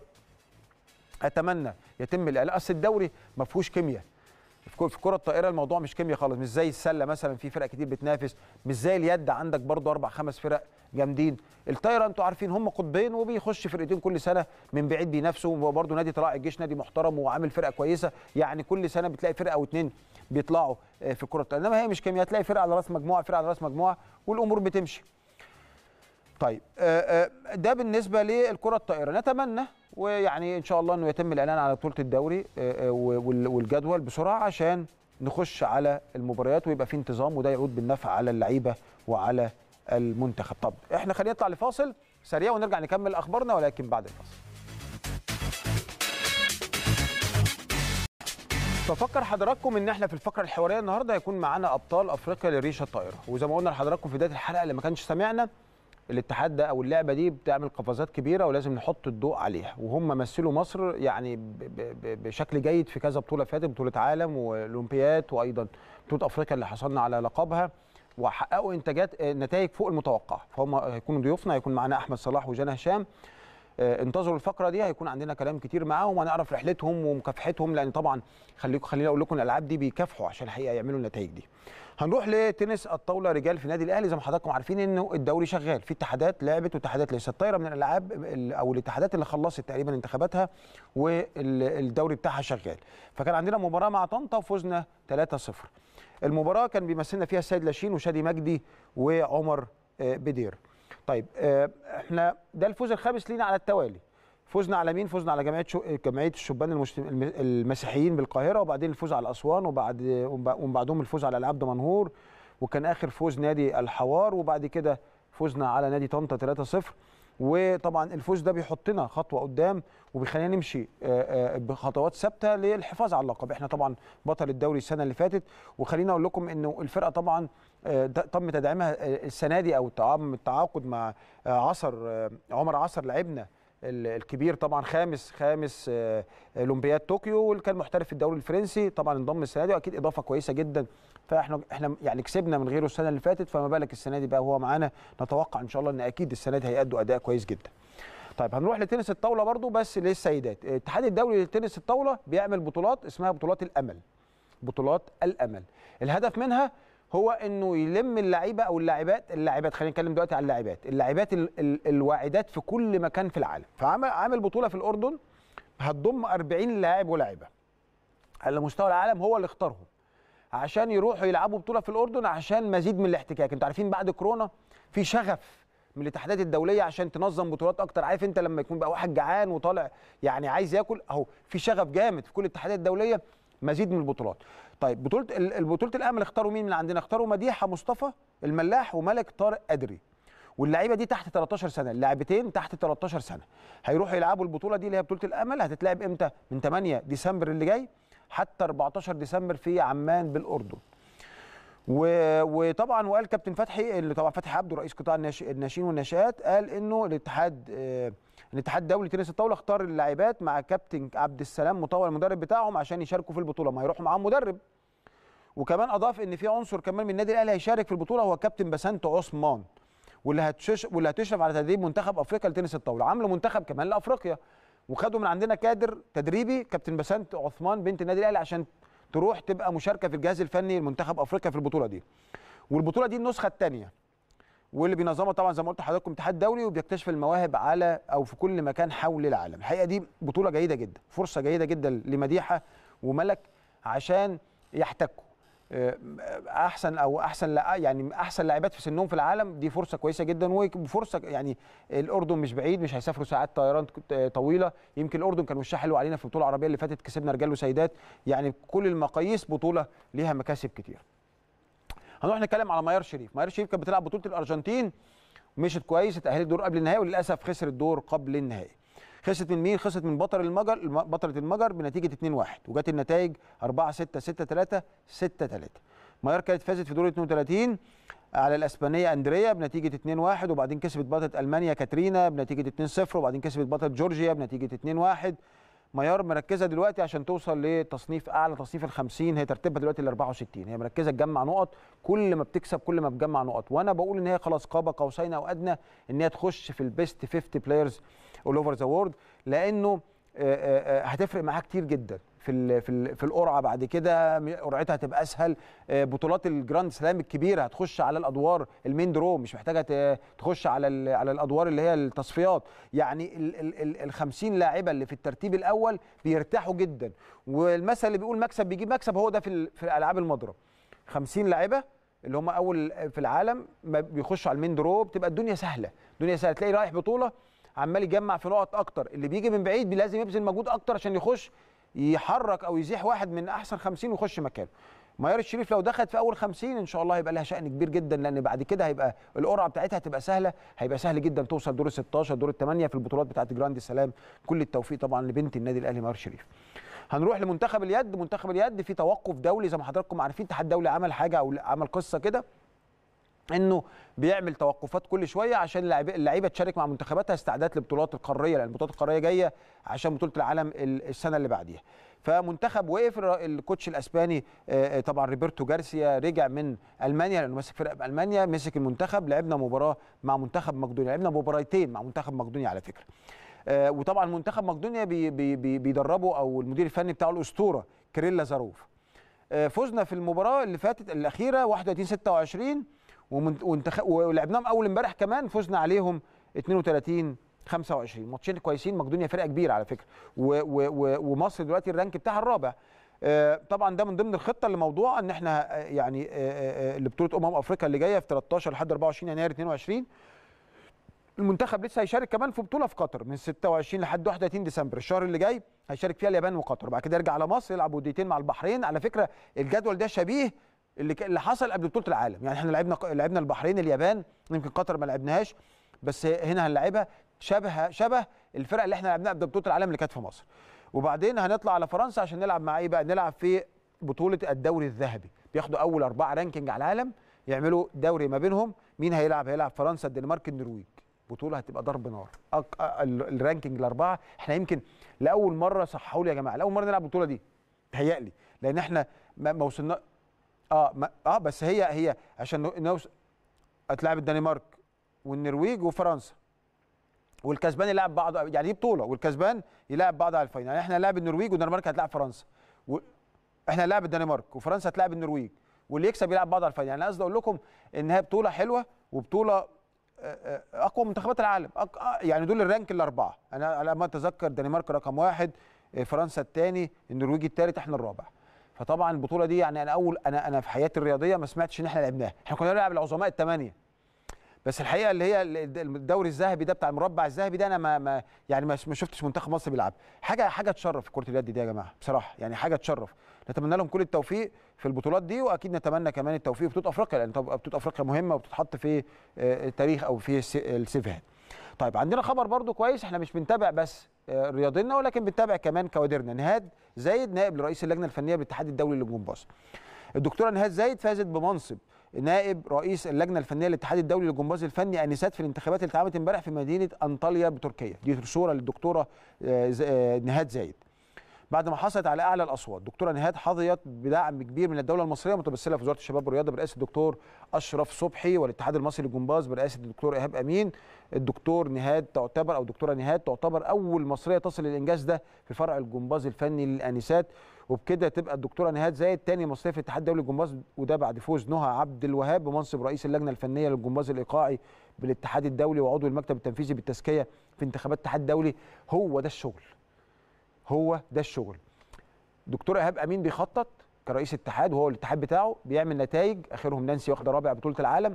Speaker 1: اتمنى يتم الاعلان اصل الدوري ما فيهوش كيمياء في كره الطائره الموضوع مش كيمياء خالص مش زي السله مثلا في فرق كتير بتنافس مش زي اليد عندك برضو اربع خمس فرق جامدين الطايره انتوا عارفين هم قطبين وبيخش فرقتين كل سنه من بعيد بينافسوا وبرضه نادي طلائع الجيش نادي محترم وعامل فرقه كويسه يعني كل سنه بتلاقي فرقه او اتنين بيطلعوا آه، في الكره الطائره انما هي مش كيمياء تلاقي فرقه على راس مجموعه فرقه على راس مجموعه والامور بتمشي طيب آه، آه، ده بالنسبه للكره الطائره نتمنى ويعني ان شاء الله انه يتم الاعلان على بطوله الدوري آه، والجدول بسرعه عشان نخش على المباريات ويبقى في انتظام وده يعود بالنفع على اللعيبه وعلى المنتخب طب احنا خلينا نطلع لفاصل سريع ونرجع نكمل اخبارنا ولكن بعد الفاصل بفكر حضراتكم ان احنا في الفقره الحواريه النهارده هيكون معانا ابطال افريقيا لريشه الطائره وزي ما قلنا لحضراتكم في بدايه الحلقه اللي ما كانش سمعنا الاتحاد ده او اللعبه دي بتعمل قفزات كبيره ولازم نحط الضوء عليها وهم مثلوا مصر يعني بشكل جيد في كذا بطوله فاتت بطوله عالم والاولمبياد وايضا بطوله افريقيا اللي حصلنا على لقبها وحققوا انتاجات نتائج فوق المتوقع فهم هيكونوا ضيوفنا هيكون معانا احمد صلاح وجانا هشام آه، انتظروا الفقره دي هيكون عندنا كلام كتير معاهم وهنعرف رحلتهم ومكافحتهم لان طبعا خليكم خليني اقول لكم الالعاب دي بيكافحوا عشان الحقيقه يعملوا النتائج دي هنروح لتنس الطاوله رجال في النادي الاهلي زي ما حضراتكم عارفين انه الدوري شغال في اتحادات لعبت واتحادات لسه الطايره من الالعاب او الاتحادات اللي خلصت تقريبا انتخاباتها والدوري بتاعها شغال فكان عندنا مباراه مع طنطا وفزنا 3-0 المباراه كان بيمثلنا فيها السيد لاشين وشادي مجدي وعمر آه، بدير طيب آه، احنا ده الفوز الخامس لينا على التوالي فزنا على مين؟ فزنا على جمعيه شو... جمعيه الشبان المسيحيين بالقاهره وبعدين الفوز على اسوان وبعد ومن بعدهم الفوز على العاب دمنهور وكان اخر فوز نادي الحوار وبعد كده فزنا على نادي طنطا 3-0 وطبعا الفوز ده بيحطنا خطوه قدام وبيخلينا نمشي آه، آه، بخطوات ثابته للحفاظ على اللقب احنا طبعا بطل الدوري السنه اللي فاتت وخليني اقول لكم انه الفرقه طبعا آه، د- تم تدعيمها آه، السنه دي او التعاقد التعاقد مع آه، عصر آه، عمر عصر لعبنا ال- الكبير طبعا خامس خامس آه، اولمبياد طوكيو واللي كان محترف في الدوري الفرنسي طبعا انضم السنه دي واكيد اضافه كويسه جدا فاحنا احنا يعني كسبنا من غيره السنه اللي فاتت فما بالك السنه دي بقى وهو معانا نتوقع ان شاء الله ان اكيد السنه دي هيأدوا اداء كويس جدا طيب هنروح لتنس الطاوله برضو بس للسيدات الاتحاد الدولي لتنس الطاوله بيعمل بطولات اسمها بطولات الامل بطولات الامل الهدف منها هو انه يلم اللعيبه او اللاعبات اللاعبات خلينا نتكلم دلوقتي على اللاعبات اللاعبات ال- ال- الواعدات في كل مكان في العالم فعمل عامل بطوله في الاردن هتضم 40 لاعب ولاعبه على مستوى العالم هو اللي اختارهم عشان يروحوا يلعبوا بطوله في الاردن عشان مزيد من الاحتكاك انتوا عارفين بعد كورونا في شغف من الاتحادات الدوليه عشان تنظم بطولات اكتر عارف انت لما يكون بقى واحد جعان وطالع يعني عايز ياكل اهو في شغف جامد في كل الاتحادات الدوليه مزيد من البطولات طيب بطوله ال- البطوله الامل اختاروا مين من عندنا اختاروا مديحه مصطفى الملاح وملك طارق ادري واللعيبه دي تحت 13 سنه اللاعبتين تحت 13 سنه هيروحوا يلعبوا البطوله دي اللي هي بطوله الامل هتتلعب امتى من 8 ديسمبر اللي جاي حتى 14 ديسمبر في عمان بالاردن و... وطبعا وقال كابتن فتحي اللي طبعا فتحي عبده رئيس قطاع الناش... الناشئين والناشئات قال انه الاتحاد آه، الاتحاد الدولي لتنس الطاوله اختار اللاعبات مع كابتن عبد السلام مطور المدرب بتاعهم عشان يشاركوا في البطوله ما يروحوا معاهم مدرب وكمان اضاف ان في عنصر كمان من النادي الاهلي هيشارك في البطوله هو كابتن بسنت عثمان واللي هتشش... واللي هتشرف على تدريب منتخب افريقيا لتنس الطاوله عامله منتخب كمان لافريقيا وخدوا من عندنا كادر تدريبي كابتن بسنت عثمان بنت النادي الاهلي عشان تروح تبقى مشاركه في الجهاز الفني لمنتخب افريقيا في البطوله دي والبطوله دي النسخه الثانيه واللي بينظمها طبعا زي ما قلت لحضراتكم اتحاد دولي وبيكتشف المواهب على او في كل مكان حول العالم الحقيقه دي بطوله جيده جدا فرصه جيده جدا لمديحه وملك عشان يحتكوا آه، احسن او احسن لا- يعني احسن لاعبات في سنهم في العالم دي فرصه كويسه جدا وفرصه يعني الاردن مش بعيد مش هيسافروا ساعات طيران ك- طويله يمكن الاردن كان وشها حلو علينا في البطوله العربيه اللي فاتت كسبنا رجال وسيدات يعني كل المقاييس بطوله ليها مكاسب كتير هنروح نتكلم على ميار شريف ميار شريف كانت بتلعب بطوله الارجنتين مشت كويس اتاهلت دور قبل النهائي وللاسف خسرت دور قبل النهائي خسرت من مين خسرت من بطل المجر الم- بطله المجر بنتيجه 2-1 وجت النتائج 4 6 6 3 6 3 ميار كانت فازت في دور 32 على الاسبانيه اندريا بنتيجه 2-1 وبعدين كسبت بطله المانيا كاترينا بنتيجه 2-0 وبعدين كسبت بطله جورجيا بنتيجه 2-1 ميار مركزه دلوقتي عشان توصل لتصنيف اعلى تصنيف ال 50 هي ترتيبها دلوقتي ال 64 هي مركزه تجمع نقط كل ما بتكسب كل ما بتجمع نقط وانا بقول ان هي خلاص قاب قوسين او ادنى ان هي تخش في البيست 50 بلايرز اول اوفر ذا وورد لانه آه، آه، آه، هتفرق معاها كتير جدا في ال في ال في القرعه بعد كده م- قرعتها هتبقى اسهل آه، بطولات الجراند سلام الكبيره هتخش على الادوار المين درو مش محتاجه ت- تخش على ال- على الادوار اللي هي التصفيات يعني ال ال ال ال 50 لاعبه اللي في الترتيب الاول بيرتاحوا جدا والمثل اللي بيقول مكسب بيجيب مكسب هو ده في ال- في الالعاب المضرب 50 لاعبه اللي هم اول في العالم ما بيخشوا على المين درو بتبقى الدنيا سهله الدنيا سهله تلاقي رايح بطوله عمال يجمع في نقط اكتر اللي بيجي من بعيد بي- لازم يبذل مجهود اكتر عشان يخش يحرك او يزيح واحد من احسن 50 ويخش مكانه ميار الشريف لو دخلت في اول 50 ان شاء الله هيبقى لها شأن كبير جدا لان بعد كده هيبقى القرعه بتاعتها هتبقى سهله هيبقى سهل جدا توصل دور ال 16 دور الثمانيه في البطولات بتاعت جراند السلام كل التوفيق طبعا لبنت النادي الاهلي ميار الشريف هنروح لمنتخب اليد منتخب اليد في توقف دولي زي ما حضراتكم عارفين الاتحاد الدولي عمل حاجه او عمل قصه كده انه بيعمل توقفات كل شويه عشان اللاعب- اللعيبه تشارك مع منتخباتها استعداد للبطولات القاريه لان البطولات القاريه جايه عشان بطوله العالم ال- السنه اللي بعديها فمنتخب وقف الر- الكوتش الاسباني آه، آه، طبعا روبرتو جارسيا رجع من المانيا لانه ماسك فرقه بالمانيا مسك المنتخب لعبنا مباراه مع منتخب مقدونيا لعبنا مباراتين مع منتخب مقدونيا على فكره آه، وطبعا منتخب مقدونيا بي بي بي بيدربه او المدير الفني بتاعه الاسطوره كريلا زاروف آه، فزنا في المباراه اللي فاتت الاخيره 31 26 ومن- وانتخ... ولعبناهم اول امبارح كمان فزنا عليهم 32 25 ماتشين كويسين مقدونيا فرقه كبيره على فكره و... و... و... ومصر دلوقتي الرانك بتاعها الرابع آه، طبعا ده من ضمن الخطه لموضوع ان احنا آه، يعني آه، آه، آه، لبطوله امم افريقيا اللي جايه في 13 لحد 24 يناير 22 المنتخب لسه هيشارك كمان في بطوله في قطر من 26 لحد 31 ديسمبر الشهر اللي جاي هيشارك فيها اليابان وقطر بعد كده يرجع على مصر يلعب وديتين مع البحرين على فكره الجدول ده شبيه اللي ك- اللي حصل قبل بطوله العالم يعني احنا لعبنا لعبنا البحرين اليابان يمكن قطر ما لعبناهاش بس هنا هنلعبها شبه شبه الفرق اللي احنا لعبناها قبل بطوله العالم اللي كانت في مصر وبعدين هنطلع على فرنسا عشان نلعب مع ايه بقى نلعب في بطوله الدوري الذهبي بياخدوا اول اربعه رانكينج على العالم يعملوا دوري ما بينهم مين هيلعب هيلعب فرنسا الدنمارك النرويج بطوله هتبقى ضرب نار أك... ال- الرانكينج الاربعه احنا يمكن لاول مره صححوا لي يا جماعه لاول مره نلعب البطوله دي تهيألي لان احنا ما ما وصلنا اه ما... اه بس هي هي عشان نو- نوصل هتلاعب الدنمارك والنرويج وفرنسا والكسبان يلعب بعض يعني دي بطوله والكسبان يلعب بعض على الفاينل يعني احنا هنلاعب النرويج والدنمارك هتلاعب فرنسا و... احنا هنلاعب الدنمارك وفرنسا هتلاعب النرويج واللي يكسب يلعب بعض على الفاينل يعني قصدي اقول لكم ان هي بطوله حلوه وبطوله آه، آه، اقوى منتخبات العالم أق... آه، يعني دول الرانك الاربعه انا على ما اتذكر الدنمارك رقم واحد آه، فرنسا الثاني النرويج الثالث احنا الرابع فطبعا البطوله دي يعني انا اول انا انا في حياتي الرياضيه ما سمعتش ان احنا لعبناها احنا كنا بنلعب العظماء الثمانيه بس الحقيقه اللي هي الدوري الذهبي ده بتاع المربع الذهبي ده انا ما, ما يعني ما ما شفتش منتخب مصر بيلعب حاجه حاجه تشرف في كره اليد دي يا جماعه بصراحه يعني حاجه تشرف نتمنى لهم كل التوفيق في البطولات دي واكيد نتمنى كمان التوفيق في بطوله افريقيا لان طب- بطوله افريقيا مهمه وبتتحط في آه، التاريخ او في الس- السيفيهات طيب عندنا خبر برضو كويس احنا مش بنتابع بس آه، رياضينا ولكن بنتابع كمان كوادرنا نهاد زايد نائب لرئيس اللجنه الفنيه بالاتحاد الدولي للجمباز الدكتوره نهاد زايد فازت بمنصب نائب رئيس اللجنه الفنيه للاتحاد الدولي للجمباز الفني انسات في الانتخابات اللي اتعملت امبارح في مدينه انطاليا بتركيا دي صوره للدكتوره آه، ز- آه، نهاد زايد بعد ما حصلت على اعلى الاصوات دكتوره نهاد حظيت بدعم كبير من الدوله المصريه متمثله في وزاره الشباب والرياضه برئاسه الدكتور اشرف صبحي والاتحاد المصري للجمباز برئاسه الدكتور ايهاب امين الدكتور نهاد تعتبر او دكتوره نهاد تعتبر اول مصريه تصل للانجاز ده في فرع الجمباز الفني للانسات وبكده تبقى الدكتوره نهاد زايد تاني مصريه في الاتحاد الدولي للجمباز وده بعد فوز نهى عبد الوهاب بمنصب رئيس اللجنه الفنيه للجمباز الايقاعي بالاتحاد الدولي وعضو المكتب التنفيذي بالتزكيه في انتخابات الاتحاد الدولي هو ده الشغل هو ده الشغل دكتور ايهاب امين بيخطط كرئيس اتحاد وهو الاتحاد بتاعه بيعمل نتائج اخرهم نانسي واخده رابع بطوله العالم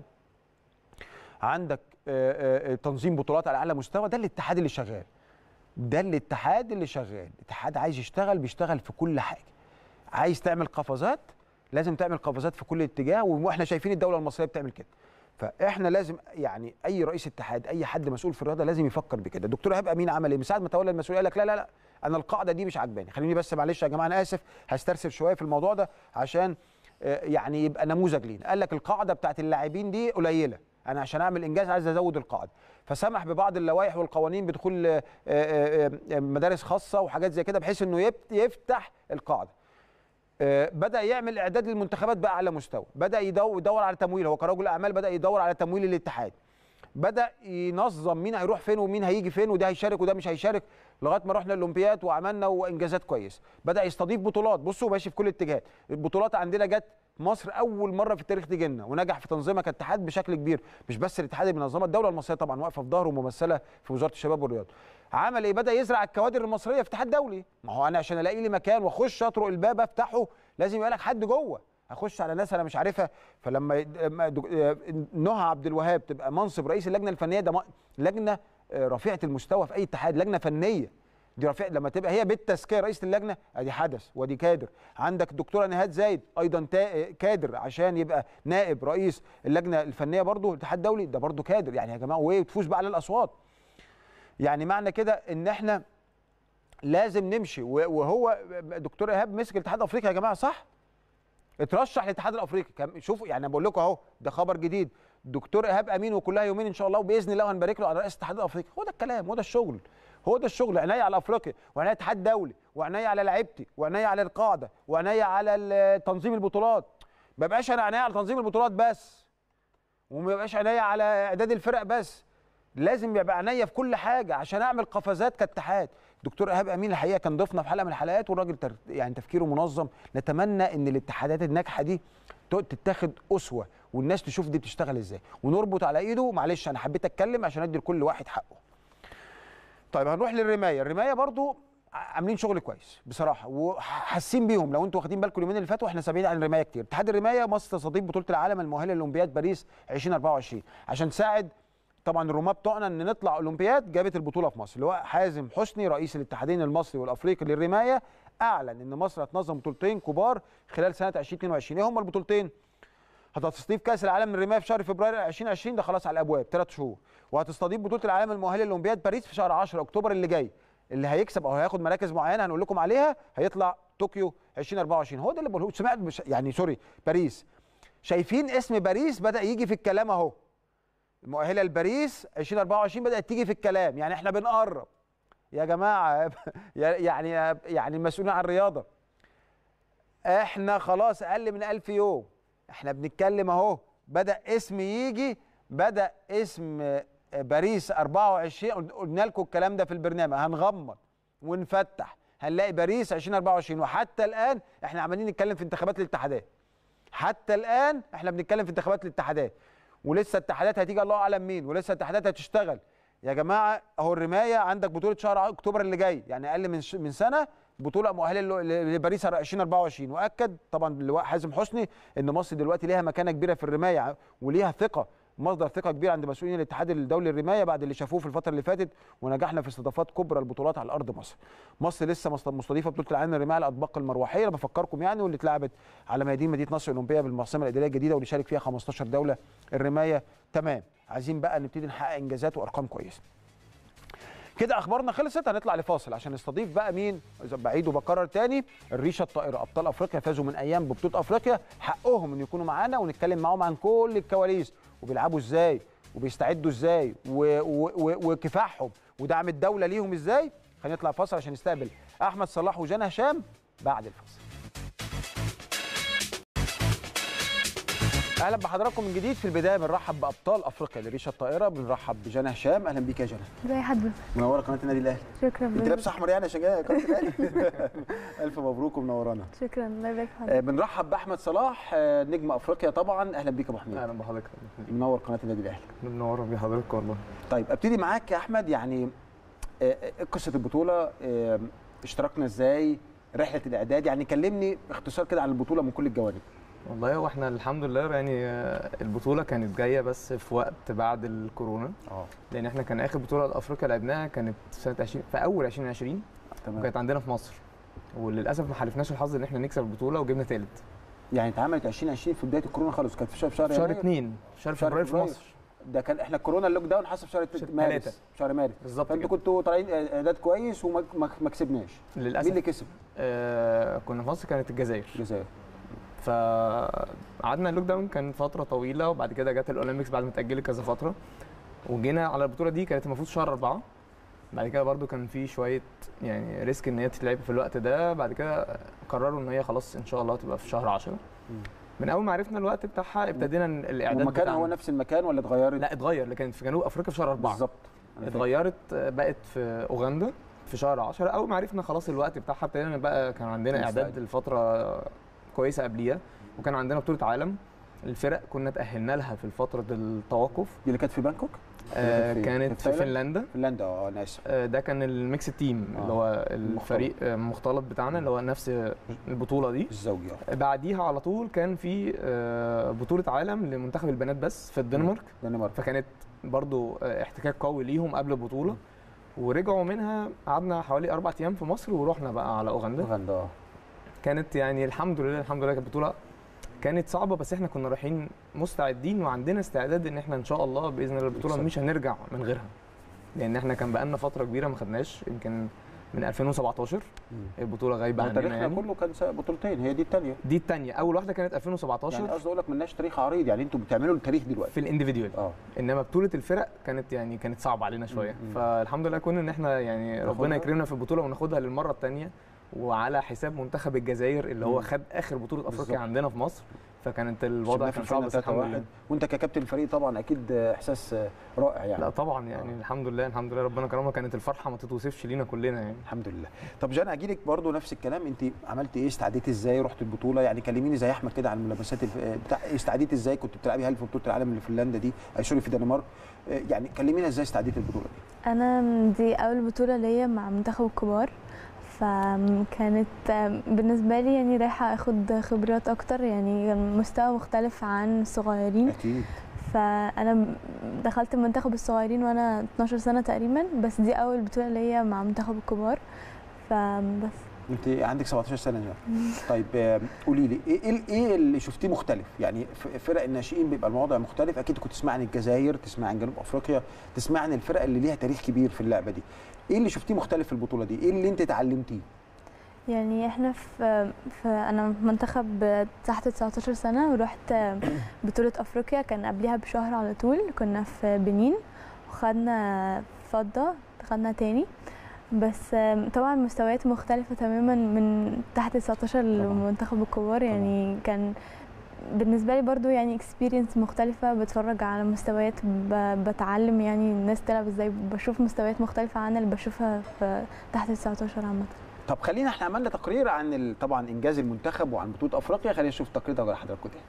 Speaker 1: عندك آه، آه، تنظيم بطولات على اعلى مستوى ده الاتحاد اللي شغال ده الاتحاد اللي شغال الاتحاد عايز يشتغل بيشتغل في كل حاجه عايز تعمل قفزات لازم تعمل قفزات في كل اتجاه واحنا شايفين الدوله المصريه بتعمل كده فاحنا لازم يعني اي رئيس اتحاد اي حد مسؤول في الرياضه لازم يفكر بكده الدكتور ايهاب امين عمل ايه من ساعه ما تولى المسؤوليه قال لك لا لا لا انا القاعده دي مش عجباني خليني بس معلش يا جماعه انا اسف هسترسل شويه في الموضوع ده عشان آه، يعني يبقى نموذج لينا قال لك القاعده بتاعت اللاعبين دي قليله انا عشان اعمل انجاز عايز ازود القاعده فسمح ببعض اللوائح والقوانين بدخول آه، آه، آه، مدارس خاصه وحاجات زي كده بحيث انه يبت- يفتح القاعده آه، بدا يعمل اعداد للمنتخبات بقى على مستوى بدا يدو- يدور على تمويل هو كرجل اعمال بدا يدور على تمويل الاتحاد بدا ينظم مين هيروح فين ومين هيجي فين وده هيشارك وده مش هيشارك لغايه ما رحنا الاولمبياد وعملنا وانجازات كويس بدا يستضيف بطولات بصوا ماشي في كل اتجاه البطولات عندنا جت مصر اول مره في التاريخ تيجي لنا ونجح في تنظيمها كاتحاد بشكل كبير مش بس الاتحاد اللي بينظمها الدوله المصريه طبعا واقفه في ظهره وممثله في وزاره الشباب والرياضه عمل ايه بدا يزرع الكوادر المصريه في اتحاد دولي ما هو انا عشان الاقي لي مكان واخش اطرق الباب افتحه لازم يبقى لك حد جوه اخش على ناس انا مش عارفها فلما يد- لما دك- آه، نهى عبد الوهاب تبقى منصب رئيس اللجنه الفنيه ده م- لجنه آه، رفيعه المستوى في اي اتحاد لجنه فنيه دي رفيع لما تبقى هي بالتزكيه رئيسه اللجنه ادي حدث ودي كادر عندك الدكتوره نهاد زايد ايضا تا- كادر عشان يبقى نائب رئيس اللجنه الفنيه برضه الاتحاد الدولي ده برضه كادر يعني يا جماعه وايه وتفوز بقى على الاصوات يعني معنى كده ان احنا لازم نمشي و- وهو دكتور ايهاب مسك الاتحاد الافريقي يا جماعه صح اترشح للاتحاد الافريقي كم- شوفوا يعني أنا بقول لكم اهو ده خبر جديد دكتور ايهاب امين وكلها يومين ان شاء الله وباذن الله هنبارك له على رئاسه الاتحاد الافريقي هو ده الكلام هو ده الشغل هو ده الشغل عينيا على افريقيا وعينيا اتحاد دولي وعينيا على لعيبتي وعينيا على القاعده وعينيا على ال- تنظيم البطولات ما بقاش انا عينيا على تنظيم البطولات بس وما يبقاش عينيا على اعداد الفرق بس لازم يبقى عينيا في كل حاجه عشان اعمل قفزات كاتحاد دكتور ايهاب امين الحقيقه كان ضيفنا في حلقه من الحلقات والراجل تر... يعني تفكيره منظم نتمنى ان الاتحادات الناجحه دي ت- تتاخد اسوه والناس تشوف دي بتشتغل ازاي ونربط على ايده معلش انا حبيت اتكلم عشان ادي لكل واحد حقه طيب هنروح للرمايه الرمايه برضو عاملين شغل كويس بصراحه وحاسين بيهم لو انتوا واخدين بالكم اليومين اللي فاتوا احنا سامعين عن الرمايه كتير اتحاد الرمايه مصر تستضيف بطوله العالم المؤهله لاولمبياد باريس 2024 عشان تساعد طبعا الرماة بتوعنا ان نطلع اولمبياد جابت البطوله في مصر اللي هو حازم حسني رئيس الاتحادين المصري والافريقي للرمايه اعلن ان مصر هتنظم بطولتين كبار خلال سنه 2022 ايه هم البطولتين هتستضيف كاس العالم للرمايه في شهر فبراير 2020 ده خلاص على الابواب ثلاث شهور وهتستضيف بطوله العالم المؤهله لاولمبياد باريس في شهر 10 اكتوبر اللي جاي اللي هيكسب او هياخد مراكز معينه هنقول لكم عليها هيطلع طوكيو 2024 هو ده اللي بقوله سمعت بش... يعني سوري باريس شايفين اسم باريس بدا يجي في الكلام اهو المؤهله لباريس 2024 بدات تيجي في الكلام يعني احنا بنقرب يا جماعه يعني يعني المسؤولين عن الرياضه احنا خلاص اقل من 1000 يوم احنا بنتكلم اهو بدا اسم يجي بدا اسم باريس 24 قلنا لكم الكلام ده في البرنامج هنغمض ونفتح هنلاقي باريس 2024 وحتى الان احنا عمالين نتكلم في انتخابات الاتحادات حتى الان احنا بنتكلم في انتخابات الاتحادات ولسه الاتحادات هتيجي الله اعلم مين ولسه الاتحادات هتشتغل يا جماعه اهو الرمايه عندك بطوله شهر اكتوبر اللي جاي يعني اقل من من سنه بطوله مؤهله لباريس 2024 واكد طبعا اللواء حازم حسني ان مصر دلوقتي ليها مكانه كبيره في الرمايه وليها ثقه مصدر ثقه كبير عند مسؤولين الاتحاد الدولي للرمايه بعد اللي شافوه في الفتره اللي فاتت ونجحنا في استضافات كبرى البطولات على ارض مصر. مصر لسه مستضيفه بطوله العالم للرمايه الاطباق المروحيه انا بفكركم يعني واللي اتلعبت على ميادين مدينه نصر الاولمبيه بالمعصمه الاداريه الجديده واللي شارك فيها 15 دوله الرمايه تمام عايزين بقى نبتدي نحقق انجازات وارقام كويسه. كده اخبارنا خلصت هنطلع لفاصل عشان نستضيف بقى مين بعيد وبكرر تاني الريشه الطائره ابطال افريقيا فازوا من ايام ببطوله افريقيا حقهم ان يكونوا معانا ونتكلم معاهم عن كل الكواليس وبيلعبوا ازاي وبيستعدوا ازاي وكفاحهم ودعم الدوله ليهم ازاي هنطلع فاصل عشان نستقبل احمد صلاح وجانا هشام بعد الفاصل اهلا بحضراتكم من جديد في البدايه بنرحب بابطال افريقيا لريشه الطائره بنرحب بجنى هشام اهلا بيك يا جنى
Speaker 2: ازي حضرتك
Speaker 1: منوره قناه النادي الاهلي
Speaker 2: شكرا
Speaker 1: انت لابسه احمر يعني عشان جايه قناه الاهلي الف مبروك ومنورانا
Speaker 2: شكرا الله يبارك
Speaker 1: آه
Speaker 2: فيك
Speaker 1: بنرحب باحمد صلاح آه نجم افريقيا طبعا اهلا بيك يا ابو حميد
Speaker 3: اهلا بحضرتك
Speaker 1: منور قناه النادي الاهلي
Speaker 3: منور بحضرتك والله
Speaker 1: طيب ابتدي معاك يا احمد يعني آه قصه البطوله آه اشتركنا ازاي رحله الاعداد يعني كلمني باختصار كده عن البطوله من كل الجوانب
Speaker 3: والله هو احنا الحمد لله يعني البطوله كانت جايه بس في وقت بعد الكورونا
Speaker 1: اه
Speaker 3: لان احنا كان اخر بطوله لافريقيا لعبناها كانت في سنه 20 في اول 2020
Speaker 1: تمام
Speaker 3: وكانت عندنا في مصر وللاسف ما حالفناش الحظ ان احنا نكسب البطوله وجبنا ثالث
Speaker 1: يعني اتعملت 2020 في بدايه الكورونا خالص كانت في شهر شهر
Speaker 3: في شهر
Speaker 1: يناير؟
Speaker 3: 2 في شهر
Speaker 1: شهر
Speaker 3: فبراير في
Speaker 1: فبراير.
Speaker 3: مصر
Speaker 1: ده كان احنا الكورونا اللوك داون حصل في شهر
Speaker 3: شهر
Speaker 1: مارس
Speaker 3: تلاتة.
Speaker 1: شهر مارس
Speaker 3: بالظبط
Speaker 1: فانتوا
Speaker 3: كده
Speaker 1: كنتوا طالعين اعداد كويس وما ما ما كسبناش مين اللي
Speaker 3: للاسف
Speaker 1: كسب؟
Speaker 3: آه كنا في مصر كانت الجزائر
Speaker 1: الجزائر
Speaker 3: فقعدنا اللوك داون كان فتره طويله وبعد كده جت الاولمبيكس بعد ما اتاجلت كذا فتره وجينا على البطوله دي كانت المفروض شهر أربعة بعد كده برضو كان في شويه يعني ريسك ان هي تتلعب في الوقت ده بعد كده قرروا ان هي خلاص ان شاء الله تبقى في شهر 10 من اول ما عرفنا الوقت بتاعها ابتدينا الاعداد
Speaker 1: المكان هو
Speaker 3: بتاعنا.
Speaker 1: نفس المكان ولا اتغيرت؟
Speaker 3: لا اتغير اللي كانت في جنوب افريقيا في شهر أربعة
Speaker 1: بالظبط أنا فاكر.
Speaker 3: اتغيرت بقت في اوغندا في شهر 10 اول ما عرفنا خلاص الوقت بتاعها ابتدينا بقى كان عندنا
Speaker 1: مستعد.
Speaker 3: اعداد لفتره كويسه قبليها وكان عندنا بطوله عالم الفرق كنا تاهلنا لها في فتره التوقف
Speaker 1: دي اللي كانت في بانكوك؟
Speaker 3: آه
Speaker 1: في-
Speaker 3: كانت
Speaker 1: في
Speaker 3: في
Speaker 1: تايلاند؟
Speaker 3: فنلندا
Speaker 1: فنلندا اه انا اسف
Speaker 3: آه ده كان الميكس تيم
Speaker 1: آه.
Speaker 3: اللي هو الفريق آه، المختلط بتاعنا اللي هو نفس البطوله دي
Speaker 1: الزوجي اه
Speaker 3: بعديها على طول كان في آه، بطوله عالم لمنتخب البنات بس في الدنمارك
Speaker 1: دنمارك
Speaker 3: فكانت برضو آه، احتكاك قوي ليهم قبل البطوله ورجعوا منها قعدنا حوالي اربع ايام في مصر ورحنا بقى على اوغندا
Speaker 1: اوغندا اه
Speaker 3: كانت يعني الحمد لله الحمد لله كانت بطوله كانت صعبه بس احنا كنا رايحين مستعدين وعندنا استعداد ان احنا ان شاء الله باذن الله البطوله
Speaker 1: نكسب.
Speaker 3: مش هنرجع من غيرها لان احنا كان بقالنا فتره كبيره ما خدناش يمكن من 2017 البطوله غايبه
Speaker 1: ما هو
Speaker 3: عننا
Speaker 1: تاريخنا
Speaker 3: يعني
Speaker 1: كله كان س- بطولتين هي دي الثانيه
Speaker 3: دي الثانيه اول واحده كانت 2017
Speaker 1: يعني قصدي اقول لك ملناش تاريخ عريض يعني انتوا بتعملوا التاريخ دلوقتي
Speaker 3: في الانديفيديوال
Speaker 1: اه
Speaker 3: انما بطوله الفرق كانت يعني كانت صعبه علينا شويه
Speaker 1: مم.
Speaker 3: فالحمد لله كنا ان احنا يعني
Speaker 1: ناخدها.
Speaker 3: ربنا يكرمنا في البطوله وناخدها للمره الثانيه وعلى حساب منتخب الجزائر اللي هو
Speaker 1: مم.
Speaker 3: خد اخر بطوله افريقيا
Speaker 1: بالظبط.
Speaker 3: عندنا في مصر فكانت الوضع
Speaker 1: شفناه
Speaker 3: كان
Speaker 1: في
Speaker 3: صعب
Speaker 1: الفاينل
Speaker 3: بس الحمد
Speaker 1: 3-1.
Speaker 3: لله
Speaker 1: وانت ككابتن الفريق طبعا اكيد احساس رائع يعني
Speaker 3: لا طبعا يعني الحمد لله الحمد لله ربنا كرمنا كانت الفرحه ما تتوصفش لينا كلنا يعني
Speaker 1: الحمد لله طب جانا اجي لك برضه نفس الكلام انت عملت ايه استعديتي ازاي رحت البطوله يعني كلميني زي احمد كده عن الملابسات الف... بتاع استعديتي ازاي كنت بتلعبي هل في بطوله العالم اللي في فنلندا دي آه، سوري في الدنمارك آه، يعني كلمينا ازاي استعديتي البطوله دي
Speaker 2: انا دي اول بطوله ليا مع منتخب الكبار فكانت بالنسبه لي يعني رايحه اخد خبرات اكتر يعني مستوى مختلف عن الصغيرين
Speaker 1: اكيد
Speaker 2: فانا دخلت منتخب الصغيرين وانا 12 سنه تقريبا بس دي اول بطوله ليا مع منتخب الكبار فبس
Speaker 1: انت عندك 17 سنه يعني طيب آه، قولي لي ايه ايه ايه اللي شفتيه مختلف يعني في فرق الناشئين بيبقى الموضوع مختلف اكيد كنت تسمع عن الجزائر تسمع عن جنوب افريقيا تسمع عن الفرق اللي ليها تاريخ كبير في اللعبه دي ايه اللي شفتيه مختلف في البطوله دي ايه اللي انت اتعلمتيه
Speaker 2: يعني احنا في, في انا منتخب تحت 19 سنه ورحت بطوله افريقيا كان قبلها بشهر على طول كنا في بنين وخدنا فضه خدنا تاني بس طبعا مستويات مختلفه تماما من تحت 19 لمنتخب الكبار يعني كان بالنسبه لي برضو يعني اكسبيرينس مختلفه بتفرج على مستويات ب- بتعلم يعني الناس تلعب ازاي بشوف مستويات مختلفه عن اللي بشوفها في تحت 19 عامه
Speaker 1: طب خلينا احنا عملنا تقرير عن ال- طبعا انجاز المنتخب وعن بطوله افريقيا خلينا نشوف التقرير ده ولا حضراتكم تاني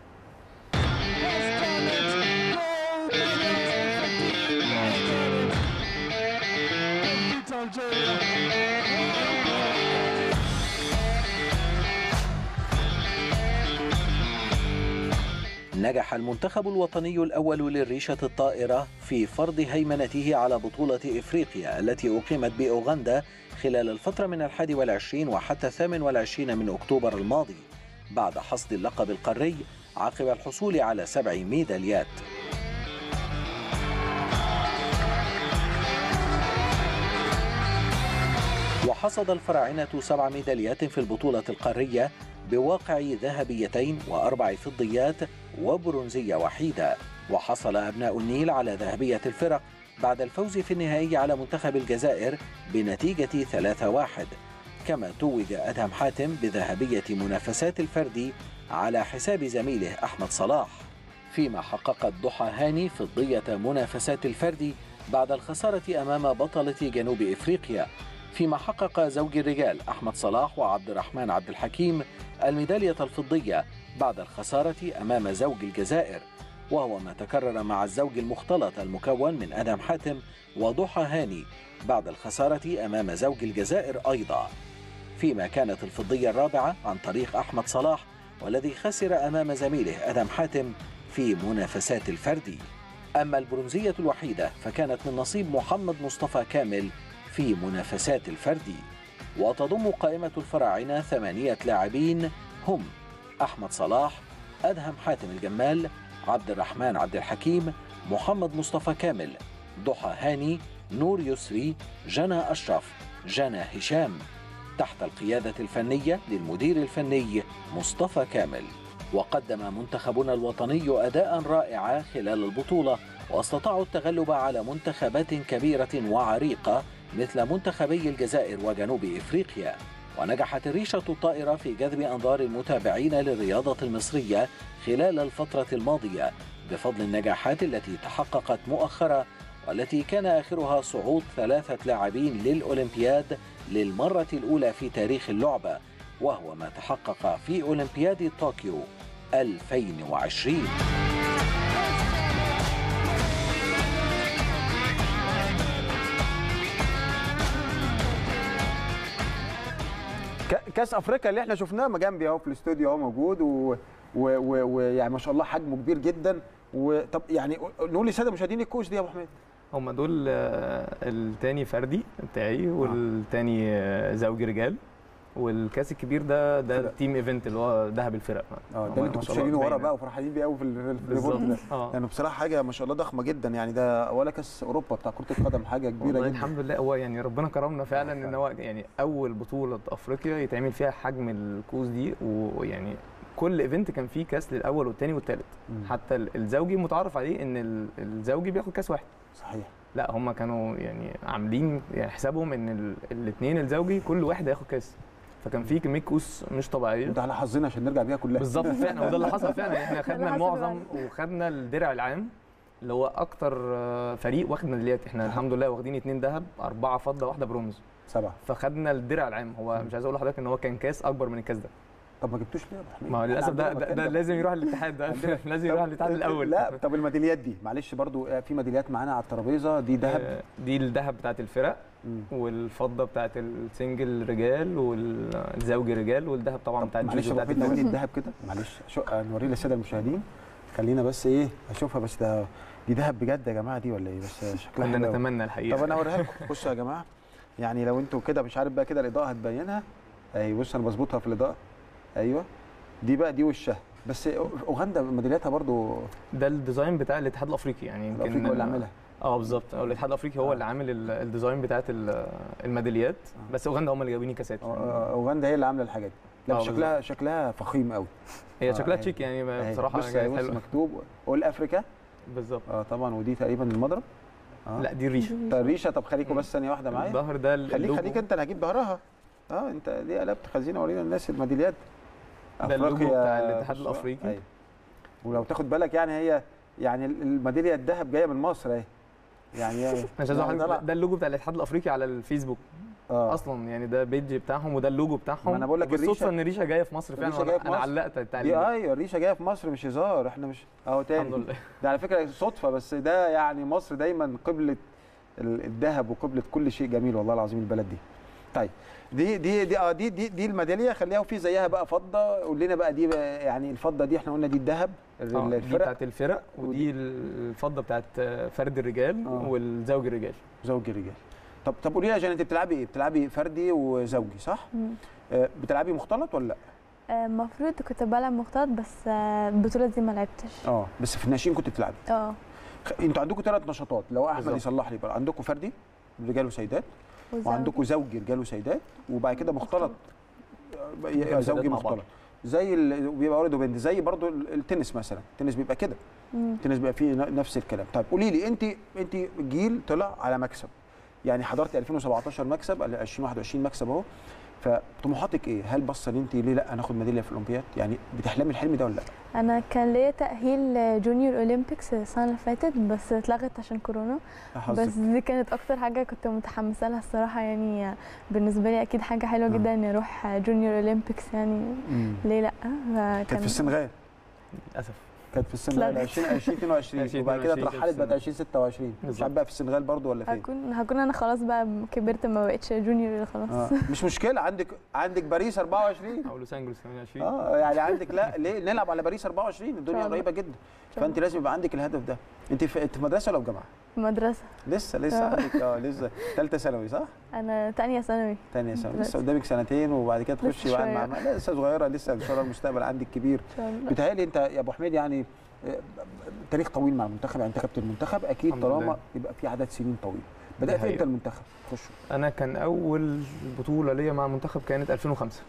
Speaker 4: نجح المنتخب الوطني الأول للريشة الطائرة في فرض هيمنته على بطولة إفريقيا التي أقيمت بأوغندا خلال الفترة من الحادي والعشرين وحتى الثامن والعشرين من أكتوبر الماضي بعد حصد اللقب القاري عقب الحصول على سبع ميداليات وحصد الفراعنة سبع ميداليات في البطولة القارية بواقع ذهبيتين وأربع فضيات وبرونزية وحيدة وحصل أبناء النيل على ذهبية الفرق بعد الفوز في النهائي على منتخب الجزائر بنتيجة 3-1 كما توج أدهم حاتم بذهبية منافسات الفردي على حساب زميله أحمد صلاح فيما حققت ضحى هاني فضية منافسات الفردي بعد الخسارة أمام بطلة جنوب إفريقيا فيما حقق زوج الرجال أحمد صلاح وعبد الرحمن عبد الحكيم الميدالية الفضية بعد الخسارة أمام زوج الجزائر وهو ما تكرر مع الزوج المختلط المكون من أدم حاتم وضحى هاني بعد الخسارة أمام زوج الجزائر أيضا فيما كانت الفضية الرابعة عن طريق أحمد صلاح والذي خسر أمام زميله أدم حاتم في منافسات الفردي أما البرونزية الوحيدة فكانت من نصيب محمد مصطفى كامل في منافسات الفردي وتضم قائمة الفراعنة ثمانية لاعبين هم أحمد صلاح أدهم حاتم الجمال عبد الرحمن عبد الحكيم محمد مصطفى كامل ضحى هاني نور يسري جنى أشرف جنى هشام تحت القيادة الفنية للمدير الفني مصطفى كامل وقدم منتخبنا الوطني أداء رائعا خلال البطولة واستطاعوا التغلب على منتخبات كبيرة وعريقة مثل منتخبي الجزائر وجنوب إفريقيا ونجحت الريشة الطائرة في جذب أنظار المتابعين للرياضة المصرية خلال الفترة الماضية بفضل النجاحات التي تحققت مؤخرا والتي كان آخرها صعود ثلاثة لاعبين للأولمبياد للمرة الأولى في تاريخ اللعبة وهو ما تحقق في أولمبياد طوكيو 2020
Speaker 1: ك- كاس افريقيا اللي احنا شفناه ما جنبي اهو في الاستوديو اهو موجود ويعني و... و... و... يعني ما شاء الله حجمه كبير جدا وطب يعني نقول للساده المشاهدين الكوش دي يا ابو حميد
Speaker 3: هم دول آه، التاني فردي بتاعي والتاني آه، زوجي رجال والكاس الكبير ده ده
Speaker 1: فرق.
Speaker 3: التيم ايفنت اللي هو ذهب الفرق
Speaker 1: اه
Speaker 3: هم
Speaker 1: ده اللي
Speaker 3: ما
Speaker 1: انتوا
Speaker 3: شاء
Speaker 1: كنتوا
Speaker 3: الله
Speaker 1: شايلينه ورا
Speaker 3: باينة.
Speaker 1: بقى وفرحانين بيه قوي في ال- في الريبورت ده
Speaker 3: بالظبط اه
Speaker 1: لانه بصراحه حاجه ما شاء الله ضخمه جدا يعني ده ولا كاس اوروبا بتاع كره القدم حاجه كبيره
Speaker 3: والله
Speaker 1: جدا
Speaker 3: الحمد لله هو يعني ربنا كرمنا فعلا ان
Speaker 1: فعلا.
Speaker 3: هو يعني اول بطوله افريقيا يتعمل فيها حجم الكوز دي ويعني كل ايفنت كان فيه كاس للاول والثاني والثالث
Speaker 1: مم.
Speaker 3: حتى ال- الزوجي متعارف عليه ان ال- الزوجي بياخد كاس واحد
Speaker 1: صحيح
Speaker 3: لا هم كانوا يعني عاملين يعني حسابهم ان الاثنين الزوجي كل واحد هياخد كاس فكان في كميه كؤوس مش طبيعيه
Speaker 1: ده على حظنا عشان نرجع بيها كلها
Speaker 3: بالظبط فعلا وده اللي حصل فعلا احنا
Speaker 2: اللي
Speaker 3: خدنا
Speaker 2: حصل
Speaker 3: المعظم وخدنا الدرع العام اللي هو اكتر آه، فريق واخد ميداليات احنا الحمد لله واخدين اتنين ذهب اربعه فضه واحده برونز
Speaker 1: سبعه
Speaker 3: فخدنا الدرع العام هو مش عايز اقول لحضرتك ان هو كان كاس اكبر من الكاس ده
Speaker 1: طب ما جبتوش ليه يا ابو حميد؟
Speaker 3: ما هو
Speaker 1: إحنا
Speaker 3: للاسف ده
Speaker 1: عندنا
Speaker 3: ده,
Speaker 1: مكان
Speaker 3: ده لازم يروح الاتحاد ده
Speaker 1: عندنا-
Speaker 3: لازم يروح
Speaker 1: طب-
Speaker 3: الاتحاد الاول
Speaker 1: لا طب الميداليات دي معلش برضو آه، في ميداليات معانا على الترابيزه دي ذهب
Speaker 3: آه، دي الذهب بتاعت الفرق
Speaker 1: مم.
Speaker 3: والفضه بتاعت السنجل رجال والزوجي رجال والذهب طبعا
Speaker 1: طب
Speaker 3: بتاع
Speaker 1: معلش
Speaker 3: الجوجو
Speaker 1: يا ابو
Speaker 3: بتاعت
Speaker 1: حميد
Speaker 3: الناس
Speaker 1: نوري الذهب كده معلش شو آه، نوريه للساده المشاهدين خلينا بس ايه اشوفها بس ده دي ذهب بجد يا جماعه دي ولا ايه بس آه، شكلها
Speaker 3: كنا
Speaker 1: حلو أوي.
Speaker 3: نتمنى الحقيقه
Speaker 1: طب انا اوريها لكم بصوا يا جماعه يعني لو انتوا كده مش عارف بقى كده الاضاءه هتبينها ايوه بص انا بظبطها في الاضاءه ايوه دي بقى دي وشها بس اوغندا ميدالياتها برضو
Speaker 3: ده الديزاين بتاع الاتحاد الافريقي يعني يمكن
Speaker 1: الافريقي هو اللي عاملها
Speaker 3: اه بالظبط هو الاتحاد الافريقي هو
Speaker 1: آه.
Speaker 3: اللي عامل ال- الديزاين بتاعت ال- الميداليات
Speaker 1: آه.
Speaker 3: بس اوغندا هم اللي جايبين كاسات
Speaker 1: آه، اوغندا هي اللي عامله الحاجات دي لا
Speaker 3: آه،
Speaker 1: بس شكلها شكلها فخيم قوي
Speaker 3: هي
Speaker 1: آه،
Speaker 3: شكلها
Speaker 1: أهي.
Speaker 3: تشيك يعني ما-
Speaker 1: أهي.
Speaker 3: بصراحه
Speaker 1: بص
Speaker 3: كانت
Speaker 1: بص
Speaker 3: حلوه
Speaker 1: مكتوب اول افريكا
Speaker 3: بالظبط
Speaker 1: اه طبعا ودي تقريبا المضرب اه
Speaker 3: لا دي الريشه
Speaker 1: طب الريشه طب خليكوا بس ثانيه واحده معايا
Speaker 3: الظهر ده ال-
Speaker 1: خليك
Speaker 3: اللوجو.
Speaker 1: خليك انت انا هجيب ظهرها اه انت ليه قلبت خلينا ورينا الناس الميداليات
Speaker 3: ده اللوجو
Speaker 1: أفريقيا
Speaker 3: بتاع الاتحاد
Speaker 1: بص-
Speaker 3: الأفريقي.
Speaker 1: أيوة. ولو تاخد بالك يعني هي يعني الميداليه الذهب جايه من مصر اهي يعني هي-
Speaker 3: انا مش عايز أقول
Speaker 1: طلع-
Speaker 3: حاجة، ده اللوجو بتاع الاتحاد الافريقي على الفيسبوك
Speaker 1: اه
Speaker 3: اصلا يعني ده بيج بتاعهم وده اللوجو بتاعهم
Speaker 1: ما أنا بقول لك
Speaker 3: بالصدفه
Speaker 1: الريشة-
Speaker 3: ان الريشه جايه في مصر فعلا
Speaker 1: الريشة جاية
Speaker 3: وأنا-
Speaker 1: في
Speaker 3: انا
Speaker 1: مصر.
Speaker 3: علقت
Speaker 1: دي
Speaker 3: التعليق ده.
Speaker 1: ايوه الريشه جايه في مصر مش هزار احنا مش اهو تاني
Speaker 3: الحمد لله
Speaker 1: ده على فكره صدفه بس ده يعني مصر دايما قبله ال- الذهب وقبله كل شيء جميل والله العظيم البلد دي طيب دي دي دي اه دي دي, دي الميداليه خليها وفي زيها بقى فضه قول لنا بقى دي بقى يعني الفضه دي احنا قلنا دي الذهب
Speaker 3: آه، دي
Speaker 1: الفرق
Speaker 3: بتاعت الفرق ودي الفضه بتاعت فرد الرجال
Speaker 1: آه.
Speaker 3: والزوج الرجال
Speaker 1: زوجي رجال طب طب قولي لي يا جان انت بتلعبي ايه بتلعبي فردي وزوجي صح
Speaker 2: مم.
Speaker 1: آه، بتلعبي مختلط ولا لا
Speaker 2: آه، المفروض كنت بلعب مختلط بس آه، البطولة دي ما لعبتش
Speaker 1: اه بس في الناشئين كنت بتلعبي
Speaker 2: اه
Speaker 1: خ- انتوا عندكم ثلاث نشاطات لو احمد
Speaker 3: بالظبط.
Speaker 1: يصلح لي بقى عندكم فردي رجال وسيدات
Speaker 2: وزوج.
Speaker 1: وعندكم زوجي رجال وسيدات وبعد كده مختلط آه،
Speaker 3: رجال وسيدات
Speaker 1: زوجي
Speaker 3: مع بعض.
Speaker 1: مختلط زي ال- بيبقى ولد وبنت زي برضو ال- التنس مثلا التنس بيبقى كده
Speaker 2: مم.
Speaker 1: التنس بيبقى فيه ن- نفس الكلام طيب قولي لي انت انت جيل طلع على مكسب يعني حضرتي 2017 مكسب 2021 مكسب اهو فطموحاتك ايه؟ هل بصه ان انت ليه لا ناخد ميداليه في الاولمبياد؟ يعني بتحلمي الحلم ده ولا لا؟
Speaker 2: انا كان ليا تأهيل جونيور اولمبيكس السنة اللي فاتت بس اتلغت عشان كورونا
Speaker 1: يا حظك.
Speaker 2: بس دي كانت اكتر حاجة كنت متحمسة لها الصراحة يعني بالنسبة لي اكيد حاجة حلوة
Speaker 1: آه.
Speaker 2: جدا اني اروح جونيور اولمبيكس يعني
Speaker 1: مم.
Speaker 2: ليه لا
Speaker 1: كانت في السنغال
Speaker 3: للاسف
Speaker 1: كانت في السنغال
Speaker 2: اتلغت.
Speaker 1: 20 2022 وبعد كده
Speaker 3: 2022 كانت
Speaker 1: اترحلت
Speaker 3: في
Speaker 1: بقت 2026 مش
Speaker 3: بالظبط.
Speaker 1: عارف بقى في السنغال برضو ولا فين؟
Speaker 2: هكون هكون انا خلاص بقى كبرت ما بقتش جونيور خلاص
Speaker 1: آه. مش مشكله عندك عندك باريس 24
Speaker 3: او لوس انجلوس 28
Speaker 1: اه يعني عندك لا ليه نلعب على باريس 24 الدنيا
Speaker 2: الله.
Speaker 1: قريبه جدا
Speaker 2: شاء
Speaker 1: فانت لازم يبقى عندك الهدف ده انت في انت في مدرسه ولا في جامعه؟
Speaker 2: في مدرسة
Speaker 1: لسه لسه
Speaker 2: آه.
Speaker 1: عندك اه لسه ثالثه ثانوي صح؟
Speaker 2: انا تانية ثانوي
Speaker 1: ثانيه ثانوي
Speaker 2: دلوقتي.
Speaker 1: لسه قدامك سنتين وبعد كده
Speaker 2: لسه
Speaker 1: تخشي بقى
Speaker 2: شوية.
Speaker 1: مع لا لسه صغيره لسه ان شاء الله المستقبل عندك كبير
Speaker 2: ان شاء الله
Speaker 1: بيتهيألي انت يا ابو حميد يعني آه، تاريخ طويل مع المنتخب يعني انت كابتن المنتخب اكيد
Speaker 3: الحمد
Speaker 1: طالما
Speaker 3: لله.
Speaker 1: يبقى في عدد سنين طويل بدات
Speaker 3: حقيقة.
Speaker 1: امتى المنتخب تخش
Speaker 3: انا كان اول بطوله ليا مع المنتخب كانت 2005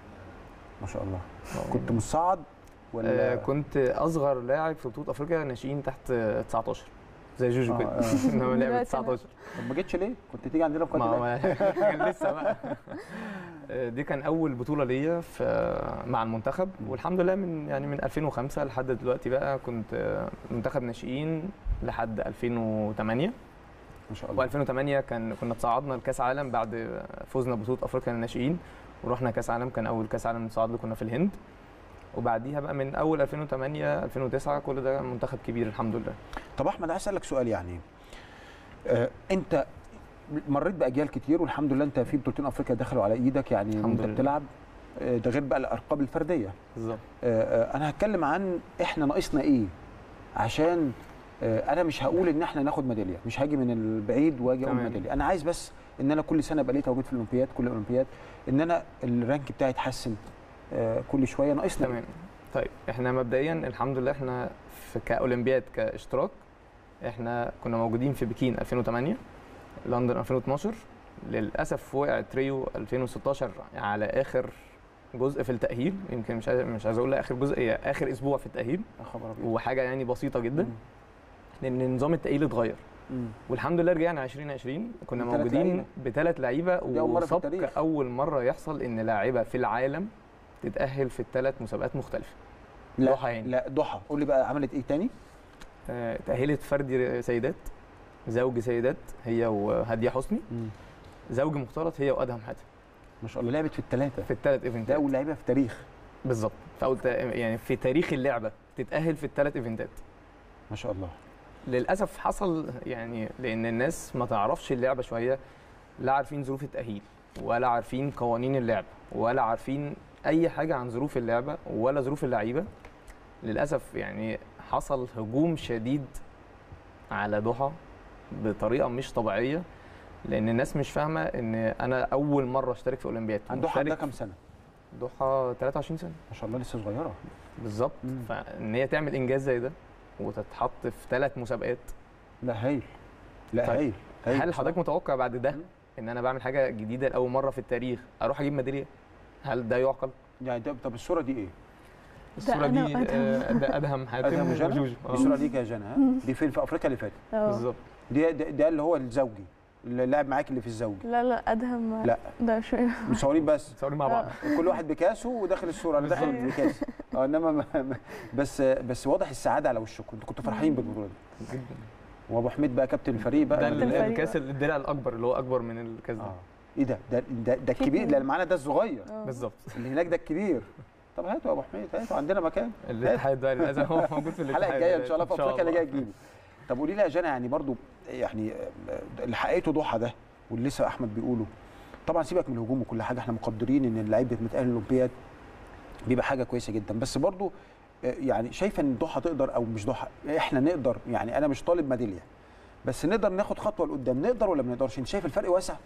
Speaker 1: ما شاء الله كنت مصعد
Speaker 3: آه
Speaker 1: ولا
Speaker 3: كنت اصغر لاعب في بطوله افريقيا ناشئين تحت آه، 19 زي جوجو
Speaker 1: آه،
Speaker 3: كده
Speaker 1: آه.
Speaker 3: انما لعب
Speaker 2: دلوقتي أنا-
Speaker 3: 19
Speaker 1: طب ما جيتش ليه كنت تيجي عندنا في
Speaker 3: ما
Speaker 1: قناه
Speaker 3: هو كان لسه بقى آه، دي كان اول بطوله ليا في مع المنتخب والحمد لله من يعني من 2005 لحد دلوقتي بقى كنت آه، منتخب ناشئين لحد 2008
Speaker 1: ما شاء الله
Speaker 3: و2008 كان كنا تصعدنا لكاس عالم بعد فوزنا ببطوله افريقيا للناشئين ورحنا كاس عالم كان اول كاس عالم نصعد له كنا في الهند وبعديها بقى من اول 2008 2009 كل ده منتخب كبير الحمد لله
Speaker 1: طب احمد عايز اسالك سؤال يعني آه انت مريت باجيال كتير والحمد لله انت في بطولتين افريقيا دخلوا على ايدك يعني
Speaker 3: الحمد
Speaker 1: وانت
Speaker 3: لله.
Speaker 1: بتلعب آه، ده غير بقى الارقام الفرديه
Speaker 3: بالظبط
Speaker 1: آه، آه، انا هتكلم عن احنا ناقصنا ايه عشان آه، انا مش هقول ان احنا ناخد ميداليه مش هاجي من البعيد واجي اقول
Speaker 3: تمام.
Speaker 1: ميداليه انا عايز بس ان انا كل سنه ابقى لي تواجد في الاولمبياد كل الاولمبياد ان انا الرانك بتاعي يتحسن آه، كل شويه ناقصنا
Speaker 3: تمام طيب احنا مبدئيا الحمد لله احنا في كاولمبياد كاشتراك احنا كنا موجودين في بكين 2008 لندن 2012 للاسف وقع ريو 2016 على اخر جزء في التاهيل يمكن مش عايز مش عايز اقول اخر جزء هي اخر اسبوع في التاهيل
Speaker 1: يا خبر ابيض
Speaker 3: وحاجه يعني بسيطه جدا
Speaker 1: مم.
Speaker 3: لان نظام التاهيل اتغير
Speaker 1: مم.
Speaker 3: والحمد لله رجعنا 2020 كنا
Speaker 1: بثلاث
Speaker 3: موجودين
Speaker 1: لعيبة.
Speaker 3: بثلاث لعيبه
Speaker 1: دي أول مرة في
Speaker 3: وسبق
Speaker 1: التاريخ.
Speaker 3: اول مره يحصل ان لاعيبه في العالم تتاهل في الثلاث مسابقات مختلفه
Speaker 1: لا
Speaker 3: ضحى يعني.
Speaker 1: لا ضحى قول لي بقى عملت ايه تاني
Speaker 3: آه، تأهلت فردي سيدات زوج سيدات هي وهدية حسني زوج مختلط هي وادهم حاتم
Speaker 1: ما شاء الله لعبت في الثلاثه
Speaker 3: في الثلاث
Speaker 1: ده
Speaker 3: ايفنتات
Speaker 1: اول لعيبه في التاريخ
Speaker 3: بالظبط في اول تا- يعني في تاريخ اللعبه تتاهل في الثلاث ايفنتات
Speaker 1: ما شاء الله
Speaker 3: للاسف حصل يعني لان الناس ما تعرفش اللعبه شويه لا عارفين ظروف التاهيل ولا عارفين قوانين اللعبه ولا عارفين اي حاجه عن ظروف اللعبه ولا ظروف اللعيبه للاسف يعني حصل هجوم شديد على ضحى بطريقه مش طبيعيه لان الناس مش فاهمه ان انا اول مره اشترك في اولمبياد
Speaker 1: عند ضحى
Speaker 3: مشترك
Speaker 1: عندها كام سنه؟
Speaker 3: ضحى 23 سنه
Speaker 1: ما شاء الله لسه صغيره
Speaker 3: بالظبط
Speaker 1: مم.
Speaker 3: فان هي تعمل انجاز زي ده وتتحط في ثلاث مسابقات
Speaker 1: لا هايل لا
Speaker 3: طيب.
Speaker 1: هايل هايل
Speaker 3: هل حضرتك متوقع بعد ده
Speaker 1: مم.
Speaker 3: ان انا بعمل حاجه جديده لاول مره في التاريخ اروح اجيب ميداليه هل ده يعقل
Speaker 1: يعني ده طب الصوره دي ايه؟
Speaker 3: الصوره
Speaker 2: أنا
Speaker 3: دي
Speaker 2: وأدهم.
Speaker 3: آه، ده ادهم حاتم
Speaker 1: ادهم وجنى
Speaker 3: وجوجو
Speaker 1: دي
Speaker 3: آه،
Speaker 1: صوره ليك يا جنى ها؟ دي فين في افريقيا اللي فاتت
Speaker 2: اه
Speaker 3: بالظبط
Speaker 1: دي ده, ده اللي هو الزوجي اللي لعب معاك اللي في الزوجي
Speaker 2: لا لا ادهم
Speaker 1: لا.
Speaker 2: ده شويه
Speaker 1: مصورين بس
Speaker 3: متصورين مع بعض
Speaker 1: كل واحد بكاسه وداخل الصوره انا داخل
Speaker 2: بالظبط.
Speaker 1: بكاسي اه انما ما- ما- بس بس واضح السعاده على وشكم انتوا كنتوا فرحانين بالبطوله دي
Speaker 3: جدا
Speaker 1: وابو حميد بقى كابتن الفريق بقى
Speaker 3: ده
Speaker 2: كابتن
Speaker 3: ال-
Speaker 2: الفريق
Speaker 3: الكاس الدرع الاكبر اللي هو اكبر من الكاس ده
Speaker 1: اه ايه ده ده ده, ده الكبير اللي معانا ده الصغير
Speaker 2: آه.
Speaker 3: بالظبط
Speaker 1: اللي هناك ده الكبير طب هاتوا يا ابو حميد هاتوا عندنا مكان
Speaker 3: الاتحاد بقى للاسف هو موجود في الاتحاد
Speaker 1: الحلقه الجايه ان شاء الله في
Speaker 3: إن شاء
Speaker 1: افريقيا اللي
Speaker 3: الله.
Speaker 1: جايه تجيبه طب قولي لي يا جنى يعني برضو يعني آه، اللي حققته ضحى ده واللي لسه احمد بيقوله طبعا سيبك من الهجوم وكل حاجه احنا مقدرين ان اللعيب بيتمتأهل الاولمبياد بيبقى حاجه كويسه جدا بس برضو آه، يعني شايفه ان ضحى تقدر او مش ضحى احنا نقدر يعني انا مش طالب ميداليه بس نقدر ناخد خطوه لقدام نقدر ولا ما نقدرش انت شايف الفرق واسع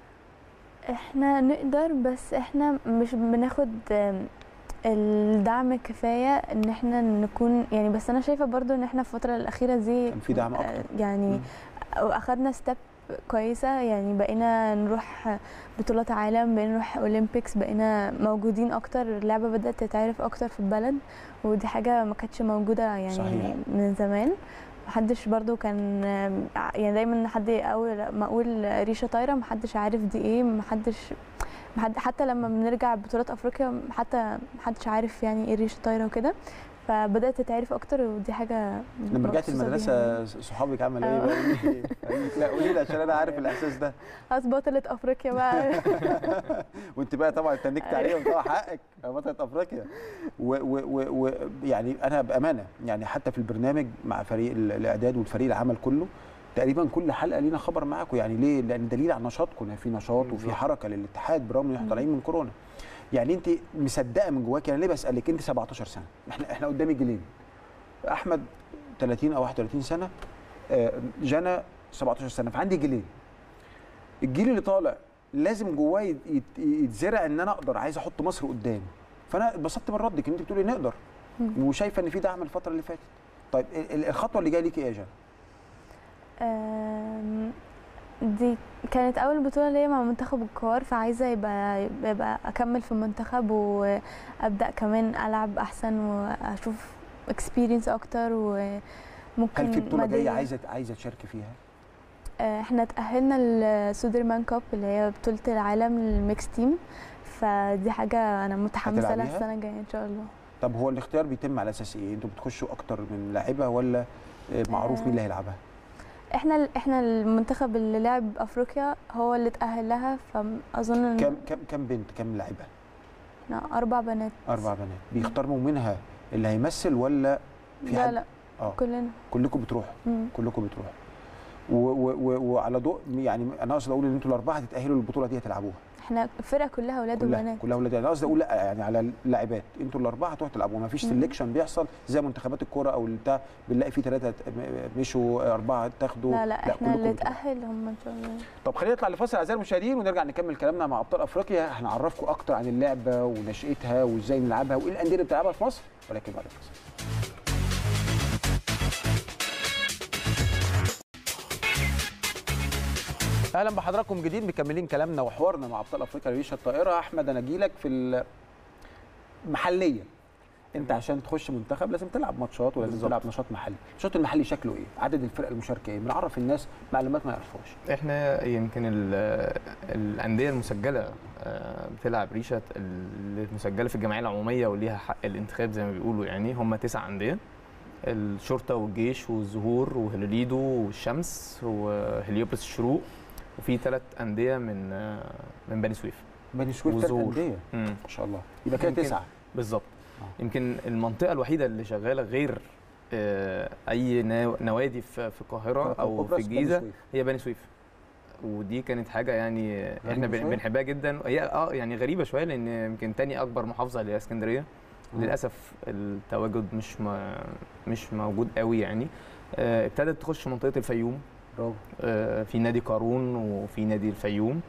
Speaker 2: احنا نقدر بس احنا مش بناخد آم، الدعم كفايه ان احنا نكون يعني بس انا شايفه برضو ان احنا في الفتره الاخيره دي
Speaker 1: كان في دعم
Speaker 2: آه،
Speaker 1: اكتر
Speaker 2: يعني
Speaker 1: مم.
Speaker 2: اخدنا ستيب كويسه يعني بقينا نروح بطولات عالم بقينا نروح اولمبيكس بقينا موجودين اكتر اللعبه بدات تتعرف اكتر في البلد ودي حاجه ما كانتش موجوده يعني
Speaker 1: صحيح.
Speaker 2: من زمان محدش برضو كان يعني دايما حد اول ما اقول ريشه طايره محدش عارف دي ايه محدش محد حتى لما بنرجع بطولات افريقيا حتى محدش عارف يعني ايه ريشه طايره وكده فبدات تتعرف اكتر ودي حاجه
Speaker 1: لما رجعت
Speaker 2: مبسوطة بيها
Speaker 1: المدرسه صحابك عمل ايه
Speaker 2: آه.
Speaker 1: بقى؟ قولي لي. قالوا لك لا قولي لي عشان انا عارف الاحساس ده
Speaker 2: خلاص بطلة افريقيا بقى
Speaker 1: وانت بقى طبعا اتنكت عليهم طبعا حقك يا بطلة افريقيا ويعني انا بامانه يعني حتى في البرنامج مع فريق ال- الاعداد والفريق العمل كله تقريبا كل حلقه لينا خبر معاكم يعني ليه؟ لان دليل على نشاطكم يعني في نشاط وفي
Speaker 3: بالظبط.
Speaker 1: حركه للاتحاد برغم ان احنا طالعين من كورونا يعني انت مصدقه من جواك انا ليه بسالك انت 17 سنه احنا احنا قدامي جيلين احمد 30 او 31 سنه آه، جنى 17 سنه فعندي جيلين الجيل اللي طالع لازم جواه يت- يت- يتزرع ان انا اقدر عايز احط مصر قدام فانا اتبسطت من ردك ان انت بتقولي نقدر
Speaker 2: مم.
Speaker 1: وشايفه ان في دعم الفتره اللي فاتت طيب ال- ال- الخطوه اللي جايه ليكي ايه يا جنى؟
Speaker 2: آم، دي كانت اول بطوله ليا مع منتخب الكوار فعايزه يبقى يبقى اكمل في المنتخب وابدا كمان العب احسن واشوف اكسبيرينس اكتر وممكن
Speaker 1: هل في بطوله جايه
Speaker 2: ميدالية.
Speaker 1: عايزه عايزه تشاركي فيها؟
Speaker 2: آه، احنا اتأهلنا لسودرمان كاب اللي هي بطولة العالم للميكس تيم فدي حاجة أنا متحمسة لها
Speaker 1: هتلعبيها؟
Speaker 2: السنة الجاية إن شاء الله
Speaker 1: طب هو الاختيار بيتم على اساس ايه؟ انتوا بتخشوا اكتر من لاعيبه ولا آه، معروف مين اللي هيلعبها؟
Speaker 2: احنا احنا المنتخب اللي لعب أفريقيا هو اللي اتأهل لها فأظن إن
Speaker 1: كم كم كم بنت كم لاعيبه؟
Speaker 2: إحنا أربع بنات
Speaker 1: اربع بنات بيختاروا منها اللي هيمثل ولا في
Speaker 2: لا
Speaker 1: حد
Speaker 2: لا
Speaker 1: اه
Speaker 2: كلنا
Speaker 1: كلكم بتروحوا
Speaker 2: مم.
Speaker 1: كلكم بتروحوا و- و- و- وعلى ضوء يعني انا قصدي اقول ان انتوا الاربعه هتتاهلوا للبطوله دي هتلعبوها
Speaker 2: احنا الفرقة كلها ولاد
Speaker 1: كلها
Speaker 2: وبنات
Speaker 1: كلها ولاد انا قصدي اقول لا يعني على اللاعبات انتوا الاربعه هتروحوا تلعبوا ما فيش
Speaker 2: مم.
Speaker 1: سelection بيحصل زي منتخبات الكوره او بتاع بنلاقي في ثلاثه مشوا اربعه تاخدوا
Speaker 2: لا لا احنا
Speaker 1: كلكم
Speaker 2: اللي
Speaker 1: بتروحوا.
Speaker 2: اتأهل هم إن شاء الله
Speaker 1: طب خلينا نطلع لفاصل اعزائي المشاهدين ونرجع نكمل كلامنا مع ابطال افريقيا هنعرفكم اكتر عن اللعبه ونشاتها وازاي نلعبها وايه الانديه اللي بتلعبها في مصر ولكن بعد الفاصل اهلا بحضراتكم جديد مكملين كلامنا وحوارنا مع ابطال افريقيا ريشه الطائره احمد انا اجي لك في ال- محليا انت عشان تخش منتخب لازم تلعب ماتشات ولازم
Speaker 3: بالظبط.
Speaker 1: تلعب نشاط محلي النشاط المحلي شكله ايه عدد الفرق المشاركه ايه بنعرف الناس معلومات ما يعرفوهاش
Speaker 3: احنا يمكن ال- الانديه المسجله آه، بتلعب ريشه اللي مسجله في الجمعيه العموميه وليها حق الانتخاب زي ما بيقولوا يعني هم تسع انديه الشرطه والجيش والزهور وهلوليدو والشمس وهليوبلس الشروق وفي ثلاث انديه من آه، من بني سويف
Speaker 1: بني سويف ثلاث
Speaker 3: وزهور.
Speaker 1: انديه
Speaker 3: مم.
Speaker 1: ما شاء الله يبقى كده
Speaker 3: يمكن-
Speaker 1: تسعه
Speaker 3: بالظبط
Speaker 1: آه.
Speaker 3: يمكن المنطقه الوحيده اللي شغاله غير آه، اي نوا- نوادي في في القاهره او في
Speaker 1: قبرص، بني
Speaker 3: الجيزه
Speaker 1: سويف.
Speaker 3: هي بني سويف ودي كانت حاجه يعني احنا بن-
Speaker 1: شوية؟
Speaker 3: بنحبها جدا هي اه يعني غريبه شويه لان يمكن تاني اكبر محافظه اللي هي اسكندريه
Speaker 1: آه.
Speaker 3: للاسف التواجد مش ما مش موجود قوي يعني آه، ابتدت تخش منطقه الفيوم
Speaker 1: برافو
Speaker 3: آه، في نادي قارون وفي نادي الفيوم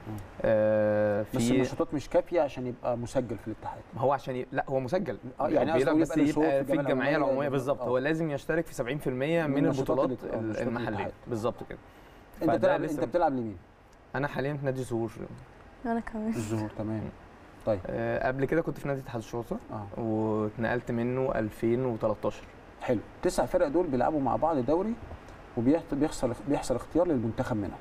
Speaker 3: آه،
Speaker 1: بس
Speaker 3: في
Speaker 1: النشاطات مش كافيه عشان يبقى مسجل في الاتحاد
Speaker 3: هو عشان ي... لا هو مسجل
Speaker 1: آه، يعني قصدي
Speaker 3: بيلعب
Speaker 1: يبقى
Speaker 3: بس
Speaker 1: له صوت
Speaker 3: يبقى
Speaker 1: في
Speaker 3: في
Speaker 1: الجمعية
Speaker 3: الجمعيه
Speaker 1: العمومية
Speaker 3: العموميه بالظبط
Speaker 1: آه.
Speaker 3: هو لازم يشترك في 70% من,
Speaker 1: من نشاطات
Speaker 3: البطولات
Speaker 1: الات- آه،
Speaker 3: ال-
Speaker 1: نشاطات
Speaker 3: المحليه
Speaker 1: الاتحاد.
Speaker 3: بالظبط كده
Speaker 1: انت
Speaker 3: فده
Speaker 1: بتلعب
Speaker 3: لسه-
Speaker 1: انت بتلعب لمين؟
Speaker 3: انا حاليا في نادي الزهور
Speaker 2: انا كمان
Speaker 1: الزهور تمام
Speaker 3: آه، قبل كده كنت في نادي اتحاد الشرطه
Speaker 1: اه
Speaker 3: واتنقلت منه 2013
Speaker 1: حلو تسع فرق دول بيلعبوا مع بعض دوري وبيحصل بيحصل اختيار للمنتخب منهم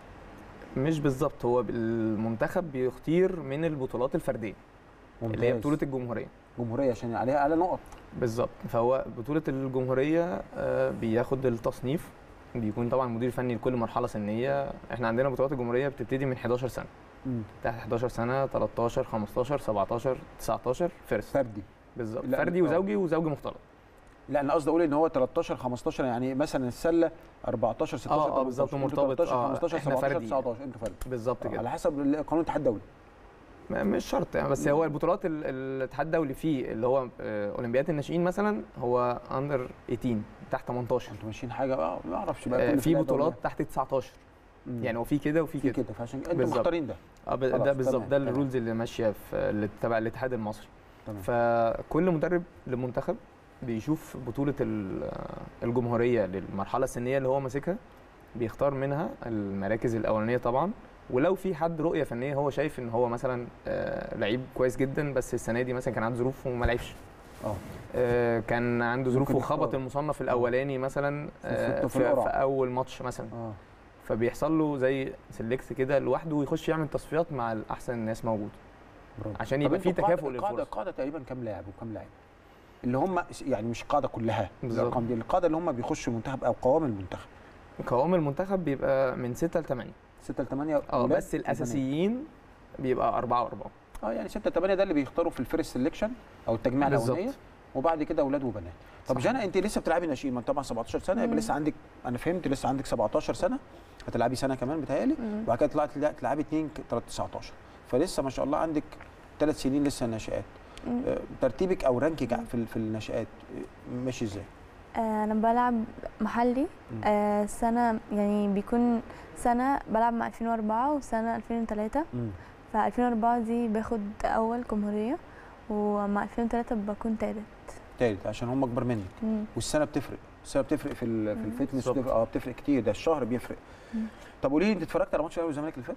Speaker 3: مش بالظبط هو المنتخب بيختير من البطولات الفرديه اللي هي
Speaker 1: ممتاز.
Speaker 3: بطوله الجمهوريه
Speaker 1: جمهوريه عشان عليها اعلى نقط
Speaker 3: بالظبط فهو بطوله الجمهوريه آه، بياخد التصنيف بيكون طبعا مدير فني لكل مرحله سنيه احنا عندنا بطولات الجمهوريه بتبتدي من 11 سنه
Speaker 1: مم.
Speaker 3: تحت 11 سنه 13 15 17 19 فيرست
Speaker 1: فردي
Speaker 3: بالظبط
Speaker 1: لا،
Speaker 3: فردي
Speaker 1: آه.
Speaker 3: وزوجي وزوجي مختلط
Speaker 1: لا انا قصدي اقول ان هو 13 15 يعني مثلا السله 14 16
Speaker 3: آه، آه،
Speaker 1: 18.
Speaker 3: بالظبط،
Speaker 1: انتوا
Speaker 3: مرتبط.
Speaker 1: 13
Speaker 3: آه،
Speaker 1: 15
Speaker 3: إحنا
Speaker 1: 17
Speaker 3: فردي.
Speaker 1: 19 انتوا فردي
Speaker 3: بالظبط
Speaker 1: آه،
Speaker 3: كده
Speaker 1: على حسب ال- قانون الاتحاد الدولي
Speaker 3: ما- مش شرط يعني بس هو البطولات ال- الاتحاد الدولي فيه اللي هو آه، اولمبياد الناشئين مثلا هو اندر 18 تحت 18
Speaker 1: انتوا ماشيين حاجه اه ما اعرفش بقى
Speaker 3: آه،
Speaker 1: كل
Speaker 3: في
Speaker 1: فرقة
Speaker 3: بطولات
Speaker 1: دولية.
Speaker 3: تحت 19
Speaker 1: مم.
Speaker 3: يعني هو في كده وفي
Speaker 1: في
Speaker 3: كده
Speaker 1: كده فعشان انتوا
Speaker 3: بالظبط.
Speaker 1: مختارين ده
Speaker 3: اه ب-
Speaker 1: خلاص،
Speaker 3: ده بالظبط
Speaker 1: تمام،
Speaker 3: ده
Speaker 1: تمام.
Speaker 3: الرولز اللي ماشيه في اللي تبع الاتحاد المصري
Speaker 1: تمام
Speaker 3: فكل مدرب للمنتخب بيشوف بطوله ال- الجمهوريه للمرحله السنيه اللي هو ماسكها بيختار منها المراكز الاولانيه طبعا ولو في حد رؤيه فنيه هو شايف ان هو مثلا آه، لعيب كويس جدا بس السنه دي مثلا كان عنده ظروف وما لعبش
Speaker 1: اه
Speaker 3: آه، كان عنده ظروف
Speaker 1: ممكن
Speaker 3: وخبط
Speaker 1: يختار.
Speaker 3: المصنف الاولاني مثلا آه،
Speaker 1: في
Speaker 3: في,
Speaker 1: القرعة.
Speaker 3: في اول ماتش مثلا
Speaker 1: اه
Speaker 3: فبيحصل له زي سيلكت كده لوحده ويخش يعمل تصفيات مع الاحسن الناس موجود
Speaker 1: برافو
Speaker 3: عشان
Speaker 1: طب
Speaker 3: يبقى
Speaker 1: انتوا
Speaker 3: في
Speaker 1: القاعدة-
Speaker 3: تكافؤ
Speaker 1: القاعده
Speaker 3: للفرص
Speaker 1: القاعده تقريبا كام لاعب وكام لاعب اللي هم يعني مش القاعده كلها
Speaker 3: بالظبط.
Speaker 1: الارقام دي القاعده اللي هم بيخشوا المنتخب او قوام المنتخب
Speaker 3: قوام المنتخب بيبقى من 6 ل 8
Speaker 1: 6 ل 8
Speaker 3: اه بس الاساسيين بيبقى 4 و4
Speaker 1: اه يعني 6 8 ده اللي بيختاروا في الفيرست سelection او التجميع
Speaker 3: بالظبط.
Speaker 1: الاولانيه وبعد كده اولاد وبنات طب
Speaker 3: صح.
Speaker 1: جانا انت لسه بتلعبي ناشئين ما انت طبعا 17 سنه يبقى
Speaker 2: مم.
Speaker 1: لسه عندك انا فهمت لسه عندك 17 سنه هتلعبي سنه كمان بتهيألي
Speaker 2: مم.
Speaker 1: وبعد كده طلعت لا، تلعبي 2 3 19 فلسه ما شاء الله عندك ثلاث سنين لسه ناشئات
Speaker 2: مم.
Speaker 1: آه، ترتيبك او رانكك في ال- في الناشئات آه، ماشي ازاي؟
Speaker 2: آه، انا بلعب محلي
Speaker 1: مم.
Speaker 2: آه، سنه يعني بيكون سنه بلعب مع 2004 وسنه 2003 ف 2004 دي باخد اول جمهوريه ومع 2003 بكون تالت
Speaker 1: تالت عشان هم اكبر منك
Speaker 2: مم.
Speaker 1: والسنه بتفرق السنه بتفرق في ال- في
Speaker 2: مم.
Speaker 1: الفتنس
Speaker 3: بالظبط.
Speaker 1: بتفرق اه بتفرق كتير ده الشهر بيفرق
Speaker 2: مم.
Speaker 1: طب قولي لي انت اتفرجت على ماتش الاهلي والزمالك اللي فات؟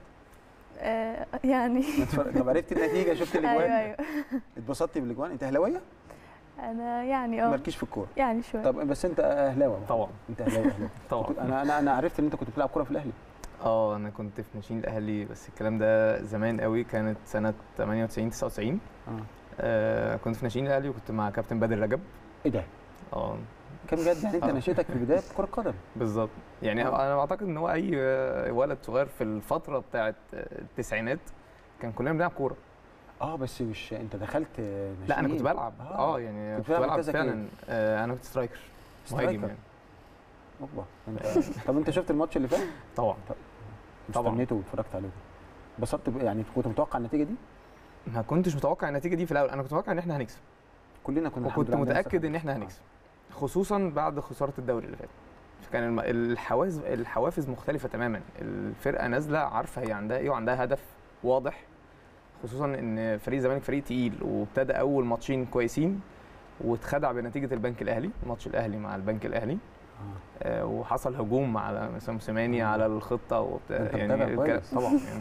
Speaker 2: آه، يعني
Speaker 1: ما اتفرج- طب عرفت النتيجه شفت الاجوان؟
Speaker 2: ايوه ايوه
Speaker 1: اتبسطتي بالاجوان انت اهلاويه؟
Speaker 2: انا يعني اه
Speaker 1: مالكيش في الكوره
Speaker 2: يعني شويه
Speaker 1: طب بس انت اهلاوي
Speaker 3: طبعا
Speaker 1: انت اهلاوي اهلاوي
Speaker 3: طبعا
Speaker 1: كنت- انا انا انا عرفت ان انت كنت بتلعب كوره في الاهلي
Speaker 3: اه انا كنت في ناشئين الاهلي بس الكلام ده زمان قوي كانت سنه 98 99
Speaker 1: اه
Speaker 3: آه كنت في ناشئين الاهلي وكنت مع كابتن بدر رجب
Speaker 1: ايه ده؟
Speaker 3: اه
Speaker 1: كان بجد يعني انت
Speaker 3: آه.
Speaker 1: نشيتك في البدايه كره قدم
Speaker 3: بالظبط يعني
Speaker 1: آه.
Speaker 3: انا اعتقد ان هو اي آه، ولد صغير في الفتره بتاعت آه، التسعينات كان كلنا بنلعب كوره
Speaker 1: اه بس مش انت دخلت
Speaker 3: لا انا كنت
Speaker 1: ناشئين.
Speaker 3: بلعب
Speaker 1: آه.
Speaker 3: اه يعني
Speaker 1: كنت
Speaker 3: كنت
Speaker 1: بتلعب
Speaker 3: بلعب
Speaker 1: مركزك إيه؟
Speaker 3: فعلا آه انا كنت سترايكر
Speaker 1: سترايكر.
Speaker 3: مهاجم يعني
Speaker 1: اوبا انت طب انت شفت الماتش اللي فات؟
Speaker 3: طبعا طبعا.
Speaker 1: استنيته واتفرجت عليه انبسطت ب- يعني كنت متوقع النتيجه دي؟
Speaker 3: ما كنتش متوقع النتيجه دي في الاول انا كنت متوقع ان احنا هنكسب
Speaker 1: كلنا كنا الحمد
Speaker 3: وكنت
Speaker 1: لله عندنا
Speaker 3: متاكد
Speaker 1: ثقة.
Speaker 3: ان احنا
Speaker 1: آه.
Speaker 3: هنكسب خصوصا بعد خساره الدوري اللي فات كان الم- الحوافز الحوافز مختلفه تماما الفرقه نازله عارفه هي عندها ايه وعندها هدف واضح خصوصا ان فريق الزمالك فريق تقيل وابتدى اول ماتشين كويسين واتخدع بنتيجه البنك الاهلي ماتش الاهلي مع البنك الاهلي
Speaker 1: آه.
Speaker 3: آه، وحصل هجوم على مسام سيماني على الخطه وبتاع
Speaker 1: أنت
Speaker 3: يعني
Speaker 1: متابع
Speaker 3: الك-
Speaker 1: كويس.
Speaker 3: طبعا يعني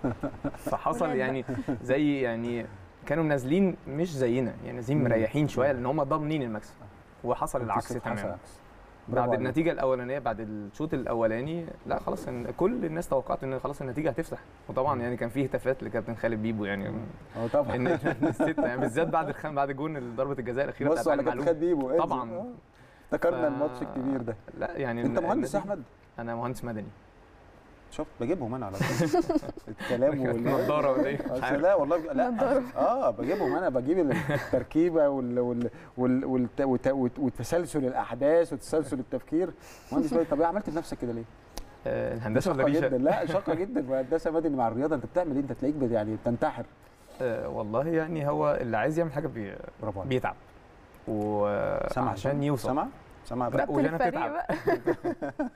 Speaker 3: فحصل
Speaker 2: ولاد
Speaker 3: يعني زي يعني كانوا نازلين مش زينا يعني نازلين
Speaker 1: مم.
Speaker 3: مريحين شويه لان هم ضامنين المكسب وحصل
Speaker 1: كنت
Speaker 3: العكس
Speaker 1: حصل
Speaker 3: تماما
Speaker 1: العكس. برافو
Speaker 3: بعد
Speaker 1: عليك.
Speaker 3: النتيجه الاولانيه بعد الشوط الاولاني لا خلاص إن كل الناس توقعت ان خلاص النتيجه هتفتح وطبعا يعني كان في هتافات لكابتن خالد بيبو يعني
Speaker 1: اه طبعا
Speaker 3: ان إن الستة يعني بالذات بعد الخم بعد جون ضربه الجزاء الاخيره
Speaker 1: بصوا
Speaker 3: بتاعت
Speaker 1: على
Speaker 3: علي
Speaker 1: كابتن
Speaker 3: معلول
Speaker 1: خالد بيبو انزل.
Speaker 3: طبعاً.
Speaker 1: آه. افتكرنا
Speaker 3: ف-
Speaker 1: الماتش الكبير ده
Speaker 3: لا يعني
Speaker 1: انت مهندس يا
Speaker 3: النتيجة-
Speaker 1: احمد
Speaker 3: انا مهندس مدني
Speaker 1: شفت بجيبهم انا على طول الكلام وال
Speaker 3: نضاره ولا ايه
Speaker 1: آه،
Speaker 3: مش عارف.
Speaker 1: لا والله لا
Speaker 2: نضارة.
Speaker 1: اه بجيبهم انا بجيب التركيبه وال وال وال والت- وت- وت- وتسلسل الاحداث وتسلسل التفكير مهندس مدني طب ايه عملت في نفسك كده ليه؟
Speaker 3: آه، الهندسه ولا
Speaker 1: شاقه
Speaker 3: ريشه
Speaker 1: جدا لا شاقه جدا وهندسه مدني مع الرياضه انت بتعمل ايه انت تلاقيك بت- يعني بتنتحر
Speaker 3: آه، والله يعني هو اللي عايز يعمل حاجه بي...
Speaker 1: برافو عليك
Speaker 3: بيتعب
Speaker 1: سامع
Speaker 3: وعشان يوصل
Speaker 1: سامع
Speaker 5: سامع
Speaker 3: لا
Speaker 5: بقى
Speaker 2: كابتن
Speaker 3: وجانا
Speaker 2: الفريق
Speaker 3: تتعب.
Speaker 2: بقى.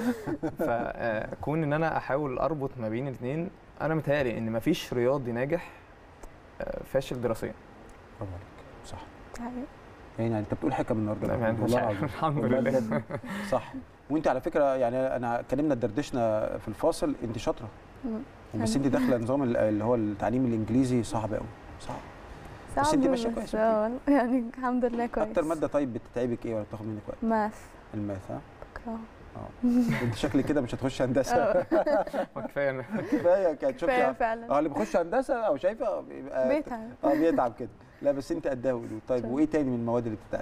Speaker 3: فكون ان انا احاول اربط ما بين الاثنين انا متهيألي ان مفيش رياضي ناجح آه، فاشل دراسيا
Speaker 5: برافو عليك صح
Speaker 2: حقيقي.
Speaker 5: يعني انت بتقول حكم النهارده
Speaker 3: لا، يعني مش
Speaker 5: والله
Speaker 3: عارف.
Speaker 5: العظيم.
Speaker 3: الحمد
Speaker 5: والله
Speaker 3: لله.
Speaker 5: بجد. صح وانت على فكره يعني انا اتكلمنا دردشنا في الفاصل انت شاطره
Speaker 2: مم.
Speaker 5: بس انت داخله نظام ال- اللي هو التعليم الانجليزي صعب قوي صعب بس انت
Speaker 2: صعب
Speaker 5: ماشية
Speaker 2: بس
Speaker 5: كويس
Speaker 2: اه والله يعني الحمد لله كويس
Speaker 5: اكتر ماده طيب بتتعبك ايه ولا بتاخد منك وقت
Speaker 2: ماث
Speaker 5: الماث ها
Speaker 2: بكرهه
Speaker 5: انت شكلك كده مش هتخش هندسه
Speaker 2: اه
Speaker 3: كفايه أنا.
Speaker 5: كفايه كانت
Speaker 2: كفايه
Speaker 5: شوفي
Speaker 2: فعلا
Speaker 5: اه اللي بيخش هندسه او شايفه بيبقى
Speaker 2: بيتعب
Speaker 5: اه بيتعب كده لا بس انت قدها قولوا طيب
Speaker 2: شكراً.
Speaker 5: وايه تاني من المواد اللي بتتعبك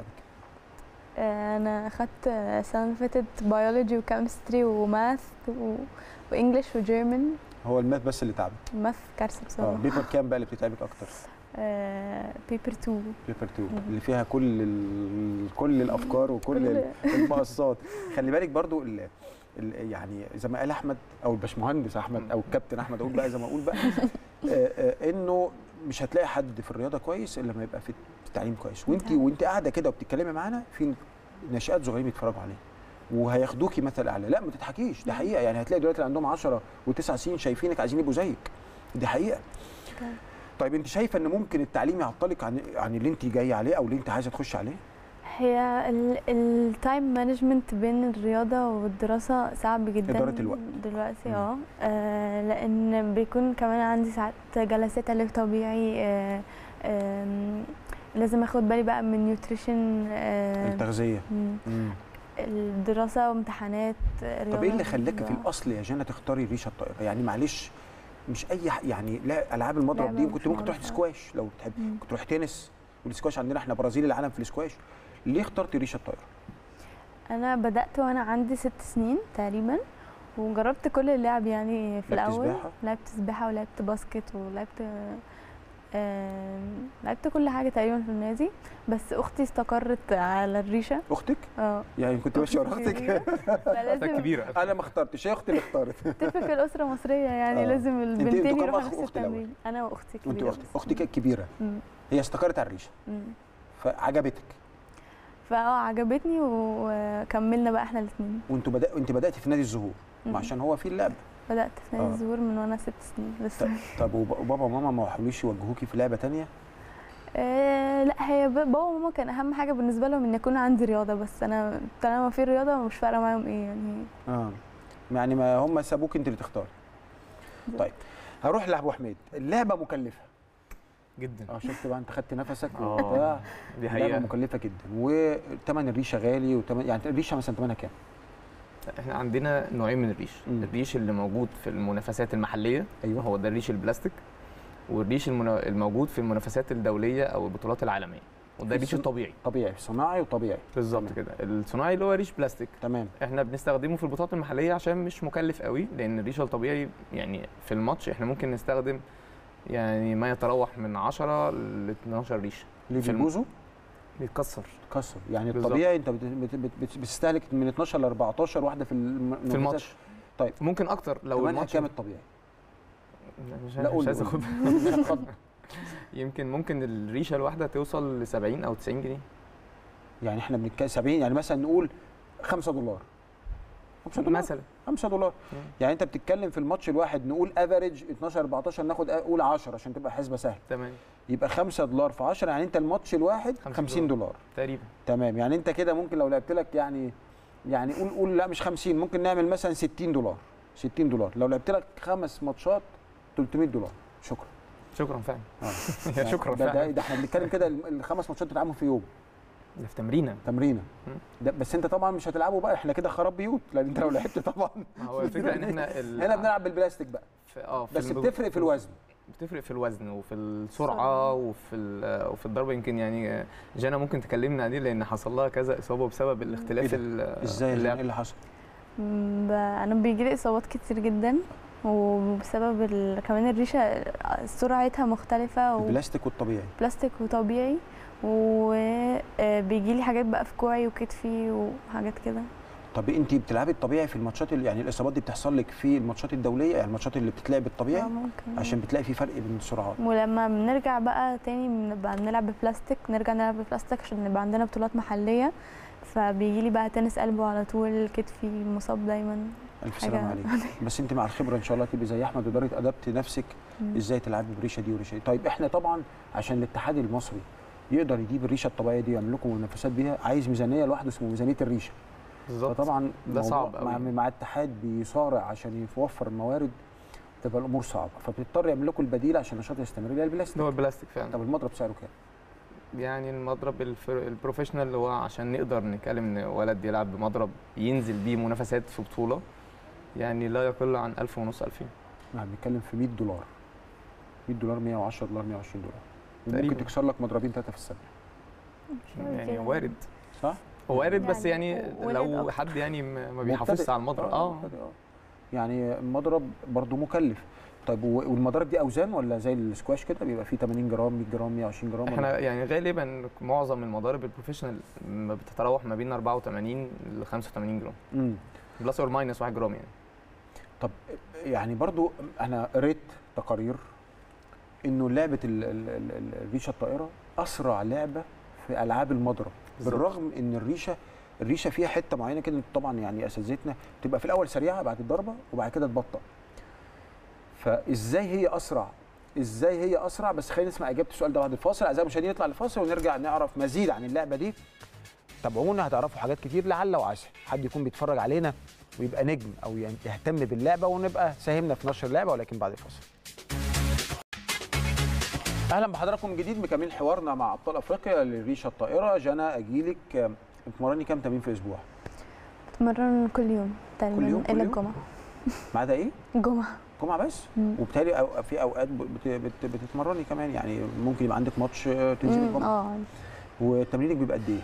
Speaker 2: آه، انا اخدت آه، السنه اللي فاتت بيولوجي وكيمستري وماث و... وانجلش وجيرمان
Speaker 5: هو الماث بس اللي تعبك
Speaker 2: ماث كارثه
Speaker 5: اه
Speaker 2: بصراحه
Speaker 5: بيبر كام بقى اللي بتتعبك اكتر
Speaker 2: بيبر 2
Speaker 5: بيبر 2
Speaker 2: مم.
Speaker 5: اللي فيها كل ال... كل الافكار وكل ال- المقصات خلي بالك برضو ال... ال... يعني زي ما قال احمد او الباشمهندس احمد او الكابتن احمد اقول بقى زي ما اقول بقى آه، آه، انه مش هتلاقي حد في الرياضه كويس الا لما يبقى في التعليم كويس وانت
Speaker 2: نعم.
Speaker 5: وانت قاعده كده وبتتكلمي معانا في ناشئات صغيرين بيتفرجوا عليه وهياخدوكي مثل اعلى لا ما تضحكيش ده حقيقه يعني هتلاقي دلوقتي اللي عندهم 10 و9 سنين شايفينك عايزين يبقوا زيك دي حقيقه
Speaker 2: طيب.
Speaker 5: طيب انت شايفه ان ممكن التعليم يعطلك عن عن اللي انت جايه عليه او اللي انت عايزه تخش عليه
Speaker 2: هي التايم مانجمنت بين الرياضة والدراسة صعب جدا
Speaker 5: إدارة الوقت.
Speaker 2: دلوقتي
Speaker 5: مم.
Speaker 2: اه آه، لأن بيكون كمان عندي ساعات جلسات علاج طبيعي آه، آم، لازم اخد بالي بقى من نيوتريشن
Speaker 5: التغذيه مم.
Speaker 2: الدراسة وامتحانات
Speaker 5: طب ايه اللي خلاك في الاصل يا جنى تختاري الريشه الطائره يعني معلش مش اي ح... يعني لا العاب المضرب
Speaker 2: لعبة
Speaker 5: دي
Speaker 2: مش
Speaker 5: كنت ممكن تروح
Speaker 2: معروفة.
Speaker 5: سكواش لو بتحب
Speaker 2: مم.
Speaker 5: كنت تروح تنس والسكواش عندنا احنا برازيل العالم في السكواش ليه اخترتي ريشه الطائره
Speaker 2: أنا بدأت وأنا عندي ست سنين تقريبا وجربت كل اللعب يعني في
Speaker 5: لعبت
Speaker 2: الأول
Speaker 5: سباحة؟
Speaker 2: لعبت سباحة ولعبت باسكت ولعبت آم، لعبت كل حاجة تقريبا في النادي بس أختي استقرت على الريشة
Speaker 5: اختك
Speaker 2: اه
Speaker 5: يعني كنت ماشيه ورا اختك
Speaker 2: كبيرة.
Speaker 3: محتاج
Speaker 2: فلازم
Speaker 3: كبيره
Speaker 5: انا ما اخترتش هي اختي اللي اختارت
Speaker 2: تفرق الأسرة المصرية يعني
Speaker 5: آه.
Speaker 2: لازم
Speaker 5: انتوا
Speaker 2: البنتين
Speaker 5: كام
Speaker 2: يروحوا
Speaker 5: أخ
Speaker 2: نفس
Speaker 5: وأخت الأول؟
Speaker 2: التمرين أنا وأختي
Speaker 5: وانت
Speaker 2: كبيرة
Speaker 5: واختك
Speaker 2: بس.
Speaker 5: اختك الكبيره
Speaker 2: مم.
Speaker 5: هي استقرت على الريشه
Speaker 2: مم.
Speaker 5: فعجبتك
Speaker 2: فاه عجبتني وكملنا بقى احنا الاثنين
Speaker 5: وانتوا بدا... انت بدات في نادي الزهور
Speaker 2: مم.
Speaker 5: عشان هو في اللعبه
Speaker 2: بدأت في نادي
Speaker 5: آه.
Speaker 2: الزهور من وانا ست سنين لسه
Speaker 5: طب وب- وبابا وماما ما حاولوش يوجهوكي في لعبه تانية
Speaker 2: آه لا هي ب- بابا وماما كان اهم حاجه بالنسبه لهم ان يكون عندي رياضه بس انا طالما في رياضه مش فارقه معاهم ايه يعني
Speaker 5: اه يعني ما هم سابوك انت اللي تختاري طيب هروح لابو حميد اللعبه مكلفه
Speaker 3: جدا
Speaker 5: اه شفت بقى انت خدت نفسك
Speaker 3: آه،
Speaker 5: وبتاع
Speaker 3: دي
Speaker 5: لعبه
Speaker 3: حقيقه
Speaker 5: مكلفه جدا وثمن الريشه غالي وتمن يعني الريشه مثلا ثمنها كام؟
Speaker 3: احنا عندنا نوعين من الريش
Speaker 5: مم.
Speaker 3: الريش اللي موجود في المنافسات المحليه
Speaker 5: ايوه
Speaker 3: هو ده الريش البلاستيك والريش المنا- الموجود في المنافسات الدوليه او البطولات العالميه وده الريش
Speaker 5: الصن-
Speaker 3: الطبيعي
Speaker 5: طبيعي صناعي وطبيعي
Speaker 3: بالظبط
Speaker 5: تمام.
Speaker 3: كده الصناعي اللي هو ريش بلاستيك
Speaker 5: تمام
Speaker 3: احنا بنستخدمه في البطولات المحليه عشان مش مكلف قوي لان الريشه الطبيعي يعني في الماتش احنا ممكن نستخدم يعني ما يتراوح من 10 ل 12 ريشه
Speaker 5: اللي
Speaker 3: في الم-
Speaker 5: بيجوزوا
Speaker 3: بيتكسر
Speaker 5: كسر يعني
Speaker 3: بالظبط.
Speaker 5: الطبيعي انت بت- بت- بت- بت- بتستهلك من 12 ل 14 واحده في الم-
Speaker 3: في الماتش
Speaker 5: طيب.
Speaker 3: ممكن اكتر لو
Speaker 5: ثمنها
Speaker 3: الماتش
Speaker 5: كام الطبيعي؟
Speaker 3: مش,
Speaker 5: لا
Speaker 3: مش
Speaker 5: قول
Speaker 3: عايز
Speaker 5: قول.
Speaker 3: اخد
Speaker 5: مش هتخض.
Speaker 3: يمكن ممكن الريشه الواحده توصل ل 70 او 90 جنيه
Speaker 5: يعني احنا بنتكلم 70 يعني مثلا نقول 5 دولار 5 دولار
Speaker 3: مثلا
Speaker 5: 5 دولار
Speaker 3: مم.
Speaker 5: يعني انت بتتكلم في الماتش الواحد نقول افريج 12 14 ناخد قول 10 عشان تبقى حسبه سهله
Speaker 3: تمام
Speaker 5: يبقى 5 دولار في 10 يعني انت الماتش الواحد
Speaker 3: 50
Speaker 5: 50 دولار
Speaker 3: تقريبا
Speaker 5: تمام يعني انت كده ممكن لو لعبت لك يعني يعني قول قول لا مش 50 ممكن نعمل مثلا 60 دولار 60 دولار لو لعبت لك خمس ماتشات 300 دولار شكرا
Speaker 3: شكرا فعلا
Speaker 5: اه
Speaker 3: يا شكرا
Speaker 5: ده, ده,
Speaker 3: فعلا
Speaker 5: ده احنا بنتكلم كده الخمس ماتشات بتلعبهم في يوم
Speaker 3: ده في تمرينه
Speaker 5: تمرينه
Speaker 3: مم.
Speaker 5: ده بس انت طبعا مش هتلعبه بقى احنا كده خراب بيوت لان انت لو لعبت طبعا
Speaker 3: ما هو الفكره ان احنا ال...
Speaker 5: هنا بنلعب بالبلاستيك بقى
Speaker 3: في اه في
Speaker 5: بس
Speaker 3: الب-
Speaker 5: بتفرق في الوزن
Speaker 3: بتفرق في الوزن وفي السرعه وفي ال- وفي الضربه يمكن يعني جانا ممكن تكلمنا عن دي لان حصل لها كذا اصابه بسبب الاختلاف
Speaker 5: إيه ده؟
Speaker 3: ال-
Speaker 5: ازاي يعني
Speaker 3: اللعب
Speaker 5: ايه اللي حصل؟
Speaker 2: م، ب- انا بيجي لي اصابات كتير جدا وبسبب ال... كمان الريشه سرعتها مختلفه
Speaker 5: البلاستيك والطبيعي
Speaker 2: وبلاستيك وطبيعي وبيجي لي حاجات بقى في كوعي وكتفي وحاجات كده
Speaker 5: طب انت بتلعبي الطبيعي في الماتشات اللي يعني الاصابات دي بتحصل لك في الماتشات الدوليه يعني الماتشات اللي بتتلعب
Speaker 2: اه
Speaker 5: الطبيعي
Speaker 2: ممكن
Speaker 5: عشان بتلاقي في فرق بين السرعات
Speaker 2: ولما بنرجع بقى تاني بنبقى بنلعب ببلاستيك نرجع نلعب ببلاستيك عشان نبقى عندنا بطولات محلية فبيجي لي بقى تنس قلبه على طول كتفي مصاب دايما
Speaker 5: الف
Speaker 2: حاجة-
Speaker 5: سلامه عليك بس انت مع الخبره ان شاء الله تبقي زي احمد وتقدري تادبتي نفسك
Speaker 2: مم.
Speaker 5: ازاي تلعبي بالريشه دي والريشه دي طيب احنا طبعا عشان الاتحاد المصري يقدر يجيب الريشه الطبيعيه دي ويعمل لكم منافسات بيها عايز ميزانيه لوحده اسمه ميزانيه الريشه
Speaker 3: بالظبط
Speaker 5: فطبعا
Speaker 3: ده
Speaker 5: موضوع
Speaker 3: صعب
Speaker 5: مع,
Speaker 3: قوي.
Speaker 5: مع اتحاد بيصارع عشان يوفر الموارد تبقى الامور صعبه فبيضطر يعمل لكم البديل عشان النشاط يستمر اللي هي البلاستيك
Speaker 3: هو البلاستيك فعلا
Speaker 5: طب المضرب سعره كام؟
Speaker 3: يعني المضرب الف- البروفيشنال اللي هو عشان نقدر نتكلم ان ولد يلعب بمضرب ينزل بيه منافسات في بطوله يعني لا يقل عن 1000 ونص 2000
Speaker 5: احنا بنتكلم في 100 دولار 100 دولار 110 دولار 120 دولار وممكن
Speaker 3: تقريباً.
Speaker 5: تكسر لك مضربين ثلاثه في السنه
Speaker 3: يعني
Speaker 2: كده.
Speaker 3: وارد
Speaker 5: صح؟
Speaker 3: هو وارد بس
Speaker 2: يعني
Speaker 3: يعني
Speaker 2: ولد
Speaker 3: لو
Speaker 2: أكتر.
Speaker 3: حد يعني ما ما بيحافظش
Speaker 5: مبتدئ.
Speaker 3: على المضرب اه
Speaker 5: مبتدئ، يعني المضرب برضه مكلف طيب و- والمضارب دي اوزان ولا زي السكواش كده بيبقى فيه 80 جرام 100 جرام 120 جرام ولا
Speaker 3: احنا يعني غالبا معظم المضارب البروفيشنال ما بتتراوح ما بين 84 ل 85 جرام
Speaker 5: امم
Speaker 3: بلس اور ماينس 1 جرام يعني
Speaker 5: طب يعني برضو انا قريت تقارير انه لعبه ال- ال- ال- ال- الريشه الطائره اسرع لعبه في العاب المضرب
Speaker 3: بالظبط.
Speaker 5: بالرغم ان الريشه الريشه فيها حته معينه كده طبعا يعني اساتذتنا تبقى في الاول سريعه بعد الضربه وبعد كده تبطأ فازاي هي اسرع ازاي هي اسرع بس خلينا نسمع اجابه السؤال ده بعد الفاصل اعزائي المشاهدين نطلع لفاصل ونرجع نعرف مزيد عن اللعبه دي تابعونا هتعرفوا حاجات كتير لعل وعسى حد يكون بيتفرج علينا ويبقى نجم او يعني يهتم باللعبه ونبقى ساهمنا في نشر اللعبه ولكن بعد الفاصل اهلا بحضراتكم من جديد مكملين حوارنا مع ابطال افريقيا للريشه الطائره جنى اجيلك آم، بتمرني كام تمرين في الاسبوع؟
Speaker 2: بتمرن كل يوم تقريبا
Speaker 5: كل يوم؟ كل
Speaker 2: الا
Speaker 5: يوم؟
Speaker 2: الجمعه
Speaker 5: ما عدا ايه؟
Speaker 2: الجمعه
Speaker 5: جمعه بس؟
Speaker 2: مم.
Speaker 5: وبالتالي أو في اوقات بت- بت- بتتمرني كمان يعني ممكن يبقى عندك ماتش آه، تنزلي
Speaker 2: مم،
Speaker 5: الجمعه
Speaker 2: اه
Speaker 5: وتمرينك بيبقى قد ايه؟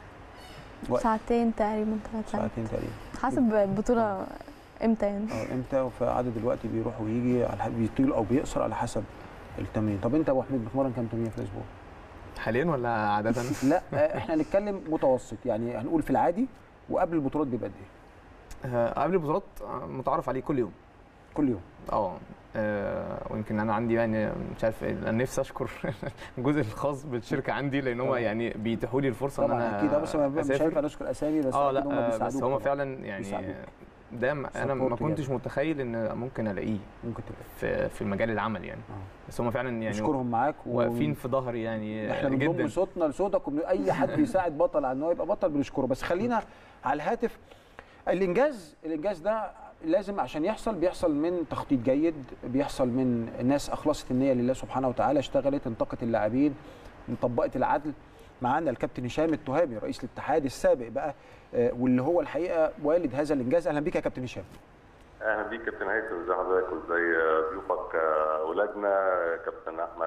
Speaker 5: وقت.
Speaker 2: ساعتين تقريبا ثلاث ساعات
Speaker 5: ساعتين تقريبا
Speaker 2: حسب البطوله امتى يعني
Speaker 5: اه امتى فعدد الوقت بيروح ويجي على حسب بيطيل او بيقصر على حسب التمرين طب انت يا ابو حميد بتمرن كام تمرين في الاسبوع؟
Speaker 3: حاليا ولا عاده
Speaker 5: لا آه، احنا هنتكلم متوسط يعني هنقول في العادي وقبل البطولات بيبقى قد ايه؟
Speaker 3: آه، قبل البطولات آه، متعارف عليه كل يوم
Speaker 5: كل يوم
Speaker 3: اه آه، ويمكن انا عندي يعني مش عارف إيه، انا نفسي اشكر الجزء الخاص بالشركه عندي لان هم
Speaker 5: آه.
Speaker 3: يعني بيتيحوا لي الفرصه ان
Speaker 5: طبعا
Speaker 3: انا
Speaker 5: اكيد آه، بس ما- مش
Speaker 3: أسافر.
Speaker 5: هينفع نذكر اسامي بس
Speaker 3: اه
Speaker 5: أكيد هم
Speaker 3: لا آه، بس
Speaker 5: بيساعدوك
Speaker 3: هم
Speaker 5: طبعاً.
Speaker 3: فعلا يعني
Speaker 5: بيساعدوك.
Speaker 3: ده م- انا ما
Speaker 5: Support
Speaker 3: كنتش
Speaker 5: يعني.
Speaker 3: متخيل ان ممكن الاقيه
Speaker 5: ممكن تبقى
Speaker 3: في في مجال العمل يعني
Speaker 5: آه.
Speaker 3: بس هم فعلا يعني
Speaker 5: نشكرهم معاك و-
Speaker 3: واقفين في ظهري يعني
Speaker 5: احنا بنضم
Speaker 3: جدا
Speaker 5: صوتنا لصوتك وبن- اي حد بيساعد بطل على ان هو يبقى بطل بنشكره بس خلينا على الهاتف الانجاز الانجاز ده لازم عشان يحصل بيحصل من تخطيط جيد بيحصل من ناس اخلصت النيه لله سبحانه وتعالى اشتغلت انتقت اللاعبين طبقت العدل معانا الكابتن هشام التهامي رئيس الاتحاد السابق بقى آه، واللي هو الحقيقه والد هذا الانجاز اهلا بيك يا كابتن هشام
Speaker 6: اهلا بيك كابتن هيثم ازي حضرتك وازي ضيوفك آه، اولادنا كابتن احمد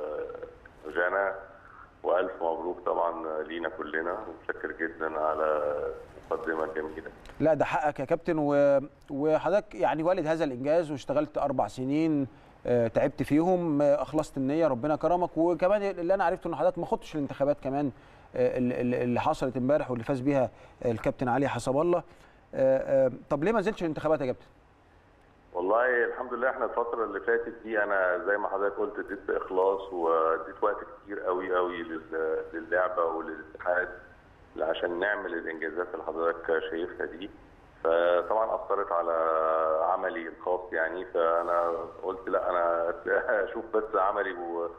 Speaker 6: و- وجانا والف مبروك طبعا لينا كلنا ومتشكر جدا على المقدمه الجميله
Speaker 5: لا ده حقك يا كابتن و... وحضرتك يعني والد هذا الانجاز واشتغلت اربع سنين آه، تعبت فيهم آه، اخلصت النيه ربنا كرمك وكمان اللي انا عرفته ان حضرتك ما خدتش الانتخابات كمان آه، ال- ال- اللي حصلت امبارح واللي فاز بيها الكابتن علي حسب الله آه، آه، طب ليه ما نزلتش الانتخابات يا كابتن؟
Speaker 6: والله الحمد لله احنا الفتره اللي فاتت دي انا زي ما حضرتك قلت اديت باخلاص واديت وقت كتير قوي قوي لل- للعبه وللاتحاد عشان نعمل الانجازات اللي حضرتك شايفها دي فطبعا اثرت على عملي الخاص يعني فانا قلت لا انا اشوف بس عملي و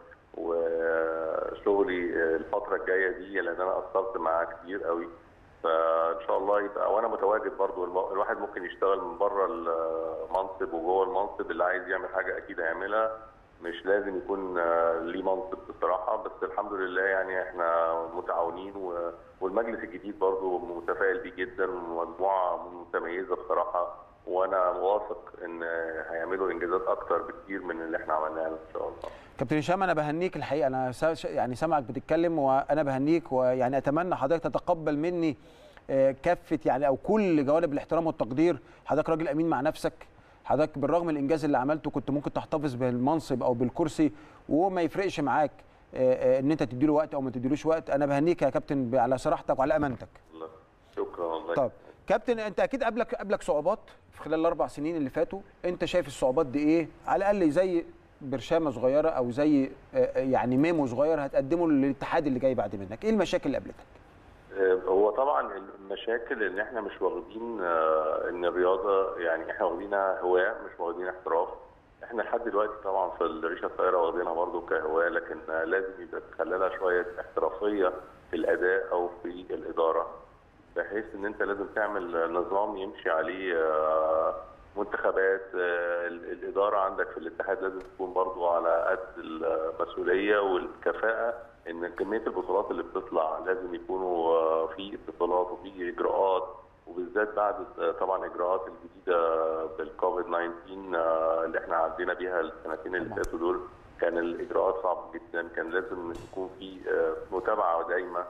Speaker 6: وشغلي الفتره الجايه دي لان انا قصرت معاه كتير قوي فان شاء الله يبقى وانا متواجد برضو الم- الواحد ممكن يشتغل من بره المنصب وجوه المنصب اللي عايز يعمل حاجه اكيد هيعملها مش لازم يكون آه، ليه منصب بصراحه بس الحمد لله يعني احنا متعاونين و- والمجلس الجديد برضو متفائل بيه جدا ومجموعه متميزه بصراحه وانا واثق ان هيعملوا انجازات اكتر بكتير من اللي احنا عملناها ان شاء الله
Speaker 5: كابتن هشام انا بهنيك الحقيقه انا سا- يعني سامعك بتتكلم وانا بهنيك ويعني اتمنى حضرتك تتقبل مني آه، كافه يعني او كل جوانب الاحترام والتقدير حضرتك راجل امين مع نفسك حضرتك بالرغم من الانجاز اللي عملته كنت ممكن تحتفظ بالمنصب او بالكرسي وما يفرقش معاك آه، آه، ان انت تديله وقت او ما تديلوش وقت انا بهنيك يا كابتن على صراحتك وعلى امانتك
Speaker 6: الله. شكرا والله
Speaker 5: طب كابتن انت اكيد قابلك قابلك صعوبات في خلال الاربع سنين اللي فاتوا انت شايف الصعوبات دي ايه على الاقل زي برشامه صغيره او زي آه، آه، يعني ميمو صغير هتقدمه للاتحاد اللي جاي بعد منك ايه المشاكل اللي قابلتك
Speaker 6: آه، هو طبعا المشاكل ان احنا مش واخدين آه، ان الرياضه يعني احنا واخدينها هواه مش واخدين احتراف احنا لحد دلوقتي طبعا في الريشه الطايره واخدينها برضو كهواه لكن آه، لازم يبقى تخللها شويه احترافيه في الاداء او في الاداره بحيث ان انت لازم تعمل نظام يمشي عليه آه، منتخبات آه، ال- الاداره عندك في الاتحاد لازم تكون برضو على قد المسؤوليه والكفاءه ان كميه البطولات اللي بتطلع لازم يكونوا آه، في اتصالات وفي اجراءات وبالذات بعد آه، طبعا اجراءات الجديده بالكوفيد 19 آه، اللي احنا عدينا بيها السنتين اللي
Speaker 5: طبعاً.
Speaker 6: فاتوا دول كان الاجراءات صعبه جدا كان لازم يكون في آه، متابعه دايمه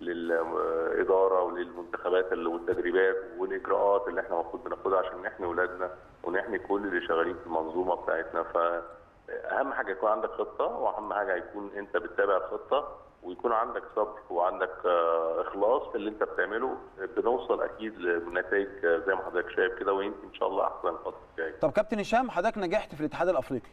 Speaker 6: للاداره وللمنتخبات اللي- والتدريبات والاجراءات اللي احنا المفروض بناخدها عشان نحمي اولادنا ونحمي كل اللي شغالين في المنظومه بتاعتنا فاهم حاجه يكون عندك خطه واهم حاجه يكون انت بتتابع الخطه ويكون عندك صبر وعندك آه، اخلاص في اللي انت بتعمله بنوصل اكيد لنتائج آه، زي ما حضرتك شايف كده ويمكن ان شاء الله احسن الفتره الجايه
Speaker 1: طب كابتن هشام حضرتك نجحت في الاتحاد الافريقي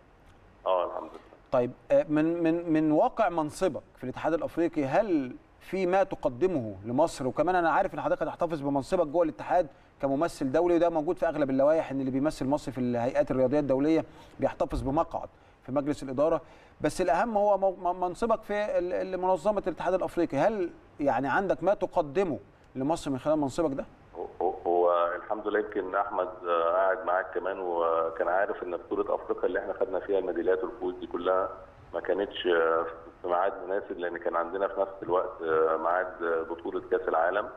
Speaker 6: اه الحمد لله
Speaker 1: طيب آه، من من من واقع منصبك في الاتحاد الافريقي هل في ما تقدمه لمصر وكمان انا عارف ان حضرتك هتحتفظ بمنصبك جوه الاتحاد كممثل دولي وده موجود في اغلب اللوائح ان اللي بيمثل مصر في الهيئات الرياضيه الدوليه بيحتفظ بمقعد في مجلس الاداره بس الاهم هو مو- م- منصبك في ال- ال- منظمه الاتحاد الافريقي هل يعني عندك ما تقدمه لمصر من خلال منصبك ده؟
Speaker 6: هو- هو الحمد لله يمكن احمد آه، قاعد معاك كمان وكان عارف ان بطوله افريقيا اللي احنا خدنا فيها الميداليات والفوز دي كلها ما كانتش آه، في ميعاد مناسب لان كان عندنا في نفس الوقت آه، ميعاد آه، بطوله كاس العالم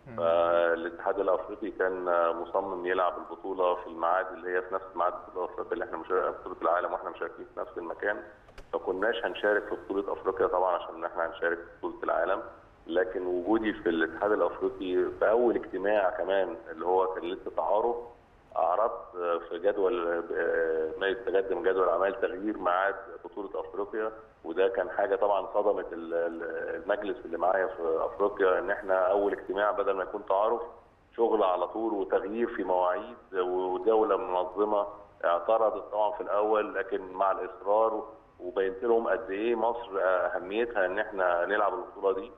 Speaker 6: فالاتحاد الافريقي كان آه، مصمم يلعب البطوله في الميعاد اللي هي في نفس ميعاد بطوله افريقيا اللي احنا مشارك بطوله العالم واحنا مشاركين في نفس المكان فكناش هنشارك في بطوله افريقيا طبعا عشان احنا هنشارك في بطوله العالم لكن وجودي في الاتحاد الافريقي في اول اجتماع كمان اللي هو كان لسه تعارف اعرضت في جدول ما يتقدم جدول اعمال تغيير ميعاد بطوله افريقيا وده كان حاجه طبعا صدمت ال- ال- المجلس اللي معايا في افريقيا ان احنا اول اجتماع بدل ما يكون تعارف شغل على طول وتغيير في مواعيد ودوله منظمه اعترضت طبعا في الاول لكن مع الاصرار وبينت لهم قد ايه مصر اهميتها ان احنا نلعب البطوله دي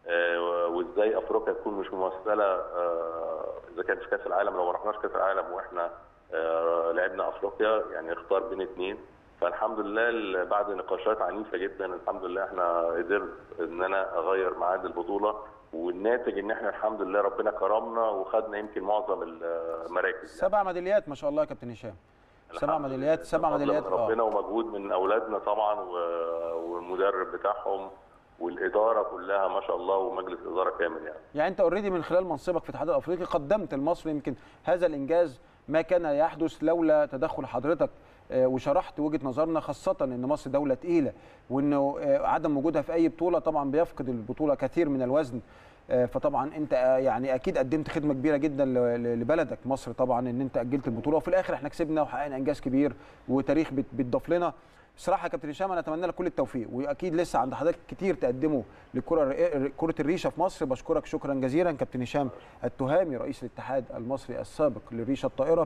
Speaker 6: آه، وازاي افريقيا تكون مش ممثله آه، اذا كان في كاس العالم لو ما رحناش كاس العالم واحنا آه، لعبنا افريقيا يعني اختار بين اثنين فالحمد لله ال- بعد نقاشات عنيفه جدا الحمد لله احنا قدرت ان انا اغير ميعاد البطوله والناتج ان احنا الحمد لله ربنا كرمنا وخدنا يمكن معظم المراكز يعني.
Speaker 1: سبع ميداليات ما شاء الله يا كابتن هشام سبع
Speaker 6: الحمد
Speaker 1: ميداليات
Speaker 6: لله.
Speaker 1: سبع
Speaker 6: فضل
Speaker 1: ميداليات
Speaker 6: من
Speaker 1: اه
Speaker 6: ربنا ومجهود من اولادنا طبعا و- والمدرب بتاعهم والاداره كلها ما شاء الله ومجلس اداره كامل يعني
Speaker 1: يعني انت اوريدي من خلال منصبك في الاتحاد الافريقي قدمت لمصر يمكن هذا الانجاز ما كان يحدث لولا تدخل حضرتك آه، وشرحت وجهه نظرنا خاصه ان مصر دوله تقيله وانه آه، عدم وجودها في اي بطوله طبعا بيفقد البطوله كثير من الوزن آه، فطبعا انت آه، يعني اكيد قدمت خدمه كبيره جدا ل- ل- لبلدك مصر طبعا ان انت اجلت البطوله وفي الاخر احنا كسبنا وحققنا انجاز كبير وتاريخ بت- بيتضاف لنا بصراحه يا كابتن هشام انا اتمنى لك كل التوفيق واكيد لسه عند حضرتك كتير تقدمه لكره الر- كره الريشه في مصر بشكرك شكرا جزيلا كابتن هشام التهامي رئيس الاتحاد المصري السابق للريشه الطائره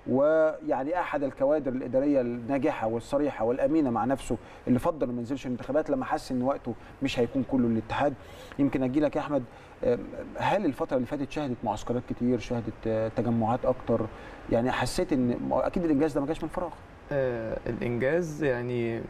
Speaker 1: ويعني احد الكوادر الاداريه الناجحه والصريحه والامينه مع نفسه اللي فضل ما ينزلش الانتخابات لما حس ان وقته مش هيكون كله للاتحاد يمكن اجي لك يا احمد أم، هل الفتره اللي فاتت شهدت معسكرات كتير شهدت آه، تجمعات اكتر يعني حسيت ان اكيد الانجاز ده ما جاش من فراغ
Speaker 3: آه الانجاز يعني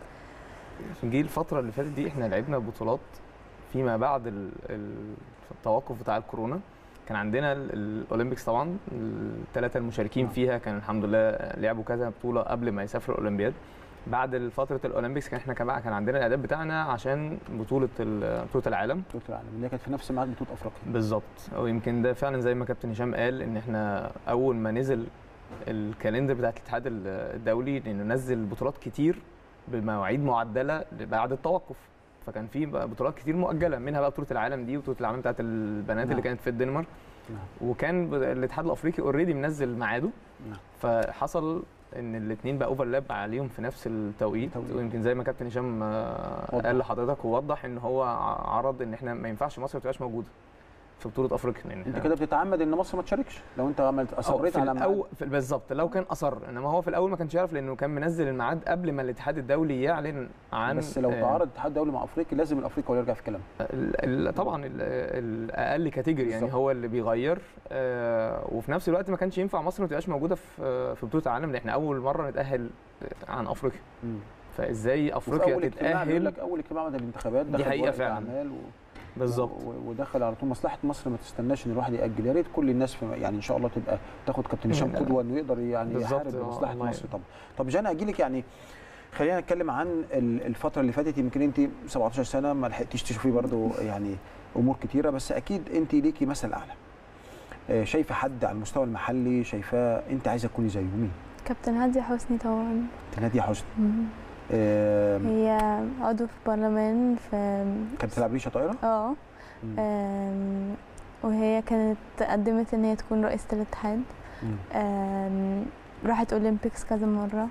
Speaker 3: جه الفتره اللي فاتت دي احنا لعبنا بطولات فيما بعد ال- ال- التوقف بتاع الكورونا كان عندنا ال- الاولمبيكس طبعا الثلاثه المشاركين فيها كان الحمد لله لعبوا كذا بطوله قبل ما يسافروا الاولمبياد بعد فتره الاولمبيكس كان احنا كمان كان عندنا الاعداد بتاعنا عشان بطوله ال- بطوله العالم
Speaker 1: بطوله العالم اللي هي كانت في نفس ميعاد بطوله افريقيا
Speaker 3: بالظبط ويمكن ده فعلا زي ما كابتن هشام قال ان احنا اول ما نزل الكالندر بتاعت الاتحاد ال- الدولي انه نزل بطولات كتير بمواعيد معدله بعد التوقف فكان في بقى بطولات كتير مؤجله منها بقى بطوله العالم دي وبطوله العالم بتاعت البنات
Speaker 1: نعم.
Speaker 3: اللي كانت في الدنمارك
Speaker 1: نعم.
Speaker 3: وكان ب- الاتحاد الافريقي اوريدي منزل ميعاده
Speaker 1: نعم.
Speaker 3: فحصل ان الاثنين بقى اوفرلاب عليهم في نفس التوقيت
Speaker 1: توقيت.
Speaker 3: ويمكن زي ما كابتن هشام آه،
Speaker 1: وضح.
Speaker 3: قال لحضرتك ووضح ان هو ع- عرض ان احنا ما ينفعش مصر ما تبقاش موجوده في بطوله افريقيا لان
Speaker 5: انت
Speaker 3: إحنا-
Speaker 5: كده بتتعمد ان مصر ما تشاركش لو انت عملت
Speaker 3: أو
Speaker 5: اصريت
Speaker 3: في
Speaker 5: على ميعاد.
Speaker 3: الأول في بالظبط لو كان اصر انما هو في الاول ما كانش يعرف لانه كان منزل الميعاد قبل ما الاتحاد الدولي يعلن عن
Speaker 5: بس لو
Speaker 3: آه،
Speaker 5: تعارض الاتحاد الدولي مع افريقيا لازم الافريقي هو اللي يرجع في كلامه
Speaker 3: ال- ال- طبعا ال- الاقل كاتيجوري يعني
Speaker 5: بالظبط.
Speaker 3: هو اللي بيغير آه، وفي نفس الوقت ما كانش ينفع مصر ما تبقاش موجوده في في بطوله العالم لان احنا اول مره نتاهل عن افريقيا فازاي
Speaker 5: وفي
Speaker 3: افريقيا
Speaker 5: اول اجتماع بيقول
Speaker 3: تتاهل
Speaker 5: لك اول اجتماع بعد الانتخابات
Speaker 3: دي
Speaker 5: دخل
Speaker 3: حقيقة
Speaker 5: ورقة
Speaker 3: فعلا.
Speaker 5: أعمال و...
Speaker 3: بالظبط
Speaker 5: و- ودخل على طول مصلحه مصر ما تستناش ان الواحد ياجل يا ريت كل الناس في يعني ان شاء الله تبقى تاخد كابتن هشام
Speaker 3: لا.
Speaker 5: قدوه انه يقدر يعني
Speaker 3: بالظبط،
Speaker 5: يحارب
Speaker 3: آه،
Speaker 5: مصلحه
Speaker 3: الله
Speaker 5: مصر
Speaker 3: يعين.
Speaker 5: طبعا طب جانا اجي لك يعني خلينا نتكلم عن ال- الفتره اللي فاتت يمكن انت 17 سنه ما لحقتيش تشوفي برضو يعني امور كتيره بس اكيد انت ليكي مثل اعلى آه، شايفه حد على المستوى المحلي شايفاه انت عايزه تكوني زيه مين؟
Speaker 2: كابتن هادي حسني طبعا
Speaker 5: ناديه حسني
Speaker 2: مم.
Speaker 5: آه،
Speaker 2: هي عضو في برلمان في
Speaker 5: كانت بتلعب ريشه طايره؟
Speaker 2: اه
Speaker 5: مم.
Speaker 2: آم، وهي كانت قدمت ان هي تكون رئيسة الاتحاد
Speaker 5: مم.
Speaker 2: آم، راحت اولمبيكس كذا مرة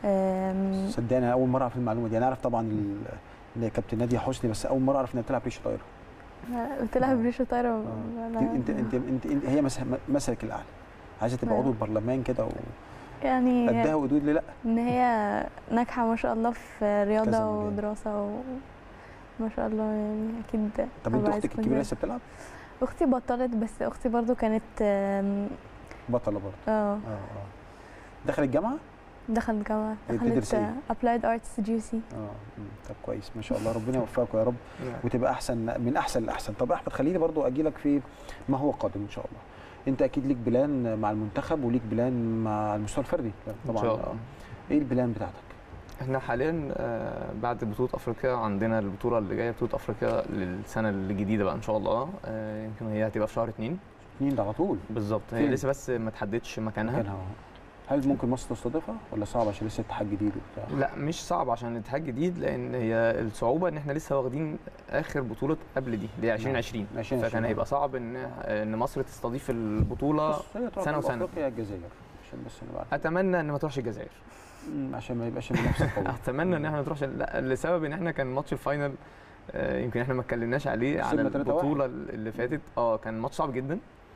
Speaker 2: آم،
Speaker 5: صدقني انا اول مره اعرف المعلومه دي انا اعرف طبعا ال- ان هي كابتن ناديه حسني بس اول مره اعرف انها بتلعب ريشه طايره
Speaker 2: بتلعب ريشة طايرة
Speaker 5: آه.
Speaker 2: لا-
Speaker 5: انت انت انت, انت هي مس- مسلك الاعلى عايزه تبقى
Speaker 2: آه.
Speaker 5: عضو البرلمان كده
Speaker 2: يعني
Speaker 5: وقدها وقدود ليه لا
Speaker 2: ان هي ناجحة ما شاء الله في
Speaker 5: كذا
Speaker 2: رياضة
Speaker 5: مجال.
Speaker 2: ودراسة و... ما شاء الله يعني اكيد
Speaker 5: طب
Speaker 2: هبقى
Speaker 5: انت
Speaker 2: عايزة
Speaker 5: اختك
Speaker 2: أكون
Speaker 5: الكبيره
Speaker 2: زيها.
Speaker 5: لسه بتلعب؟
Speaker 2: اختي بطلت بس اختي برضو كانت آم،
Speaker 5: بطله برضه
Speaker 2: اه
Speaker 5: اه اه دخلت الجامعه؟
Speaker 2: دخلت جامعة
Speaker 5: هي بتدرس
Speaker 2: دخلت
Speaker 5: إيه؟
Speaker 2: ابلايد ارتس جيوسي
Speaker 5: اه مم. طب كويس ما شاء الله ربنا يوفقكم يا رب وتبقى احسن من احسن لاحسن طب احمد خليني برضو اجي لك في ما هو قادم ان شاء الله انت اكيد ليك بلان مع المنتخب وليك بلان مع المستوى الفردي
Speaker 3: ان
Speaker 5: طبعا
Speaker 3: شاء
Speaker 5: آه.
Speaker 3: الله
Speaker 5: ايه البلان بتاعتك؟
Speaker 3: احنا حاليا آه، بعد بطوله افريقيا عندنا البطوله اللي جايه بطوله افريقيا للسنه الجديده بقى ان شاء الله آه، يمكن هي هتبقى في شهر اتنين
Speaker 5: اتنين ده على طول
Speaker 3: بالظبط هي
Speaker 5: فين؟
Speaker 3: لسه بس ما تحددش مكانها
Speaker 5: مكانها أهو. هل ممكن مصر تستضيفها ولا صعب عشان لسه اتحاد جديد وبتاع؟
Speaker 3: لا مش صعب عشان الاتحاد جديد لان هي الصعوبه ان احنا لسه واخدين اخر بطوله قبل دي اللي هي 2020
Speaker 5: 2020.
Speaker 3: فكان هيبقى صعب ان ان مصر تستضيف البطوله
Speaker 5: بص هي تروح
Speaker 3: سنة
Speaker 5: جنوب
Speaker 3: وسنة.
Speaker 5: افريقيا يا الجزائر عشان بس نبقى عارفين.
Speaker 3: اتمنى ان ما تروحش الجزائر
Speaker 5: مم، عشان ما يبقاش المنافسه قويه
Speaker 3: اتمنى ان احنا ما تروحش لا لسبب ان احنا كان ماتش الفاينل آه، يمكن احنا ما اتكلمناش عليه على
Speaker 5: كسبنا 3-1.
Speaker 3: البطوله اللي فاتت اه كان ماتش صعب جدا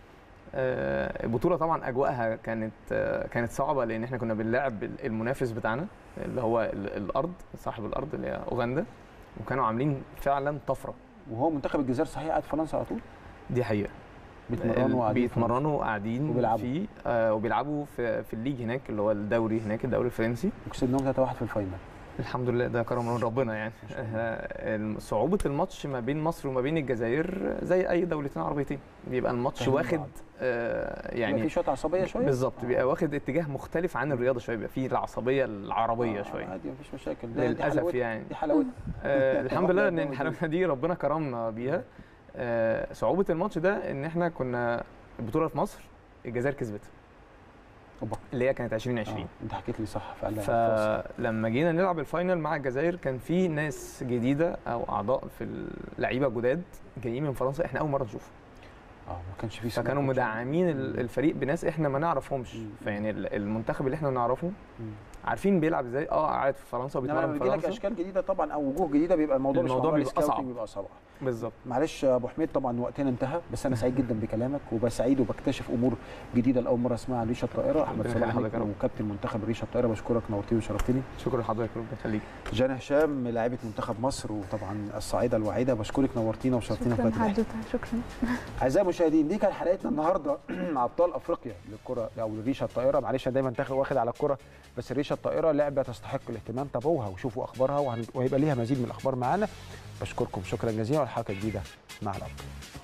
Speaker 3: آه، البطوله طبعا اجواءها كانت آه، كانت صعبه لان احنا كنا بنلاعب المنافس بتاعنا اللي هو ال- الارض صاحب الارض اللي هي اوغندا وكانوا عاملين فعلا طفره
Speaker 5: وهو منتخب الجزائر صحيح قاعد في فرنسا على طول
Speaker 3: دي حقيقه
Speaker 5: بيتمرنوا وقاعدين في
Speaker 3: بيتمرنوا وقاعدين
Speaker 5: وبيلعبوا.
Speaker 3: فيه آه وبيلعبوا في, في الليج هناك اللي هو الدوري هناك الدوري الفرنسي
Speaker 5: وكسبناهم 3-1 في الفاينل
Speaker 3: الحمد لله ده كرم من ربنا يعني آه، صعوبة الماتش ما بين مصر وما بين الجزائر زي أي دولتين عربيتين بيبقى الماتش
Speaker 5: فاهمين
Speaker 3: واخد
Speaker 5: بعض.
Speaker 3: آه،
Speaker 5: يعني في
Speaker 3: يعني
Speaker 5: شويه عصبيه شويه
Speaker 3: بالظبط
Speaker 5: آه.
Speaker 3: بيبقى واخد اتجاه مختلف عن الرياضة شوية بيبقى فيه العصبية العربية
Speaker 5: آه،
Speaker 3: شويه
Speaker 5: عادي مفيش مشاكل ده- دي
Speaker 3: للأسف
Speaker 5: حلاوتها.
Speaker 3: يعني
Speaker 5: دي حلاوتها
Speaker 3: آه الحمد لله ان
Speaker 5: واحدة
Speaker 3: الحلاوه دي ربنا كرمنا بيها آه صعوبه الماتش ده ان احنا كنا البطوله في مصر الجزائر كسبتها
Speaker 5: أوبا.
Speaker 3: اللي هي كانت 2020
Speaker 5: آه، انت حكيت لي صح فعلا
Speaker 3: فلما جينا نلعب الفاينل مع الجزائر كان في ناس جديده او اعضاء في اللعيبه جداد جايين من فرنسا احنا اول مره نشوفهم
Speaker 5: اه ما كانش في سماح،
Speaker 3: فكانوا
Speaker 5: ما كانش-
Speaker 3: مدعمين ال-
Speaker 5: مم.
Speaker 3: الفريق بناس احنا ما نعرفهمش
Speaker 5: مم.
Speaker 3: فيعني ال- المنتخب اللي احنا نعرفه
Speaker 5: مم.
Speaker 3: عارفين بيلعب ازاي اه قاعد في فرنسا
Speaker 5: انما
Speaker 3: وبيتمرن
Speaker 5: لما
Speaker 3: في
Speaker 5: بيجي لك
Speaker 3: فرنسا
Speaker 5: اشكال جديده طبعا او وجوه جديده بيبقى الموضوع مش
Speaker 3: الموضوع
Speaker 5: موضوع
Speaker 3: بيبقى
Speaker 5: السكاوتنج
Speaker 3: أصعب.
Speaker 5: بيبقى صعب
Speaker 3: بالظبط
Speaker 5: معلش يا ابو حميد طبعا وقتنا انتهى بس انا سعيد جدا بكلامك وبسعيد وبكتشف امور جديده لاول مره اسمعها عن ريشه الطائره احمد
Speaker 3: ربنا
Speaker 5: صلاح
Speaker 3: يخليك يا
Speaker 5: نجم
Speaker 3: رب.
Speaker 5: وكابتن منتخب ريشه الطائره بشكرك نورتني وشرفتني
Speaker 3: شكرا لحضرتك ربنا يخليك
Speaker 5: جانا هشام لاعيبه منتخب مصر وطبعا الصاعده الوعيده بشكرك نورتينا وشرفتينا في
Speaker 2: شكرا
Speaker 5: قناه الأهلي.
Speaker 2: حضرتك شكرا
Speaker 5: اعزائي المشاهدين دي كانت حلقتنا النهارده مع ابطال افريقيا للكره او الريشه الطائره معلش أنا دايما تاخد واخد على الكره بس الريشه الطائره لعبه تستحق الاهتمام تابعوها وشوفوا اخبارها وهن- وهيبقى ليها مزيد من الاخبار معانا بشكركم شكرا جزيلا والحلقه جديده مع الابطال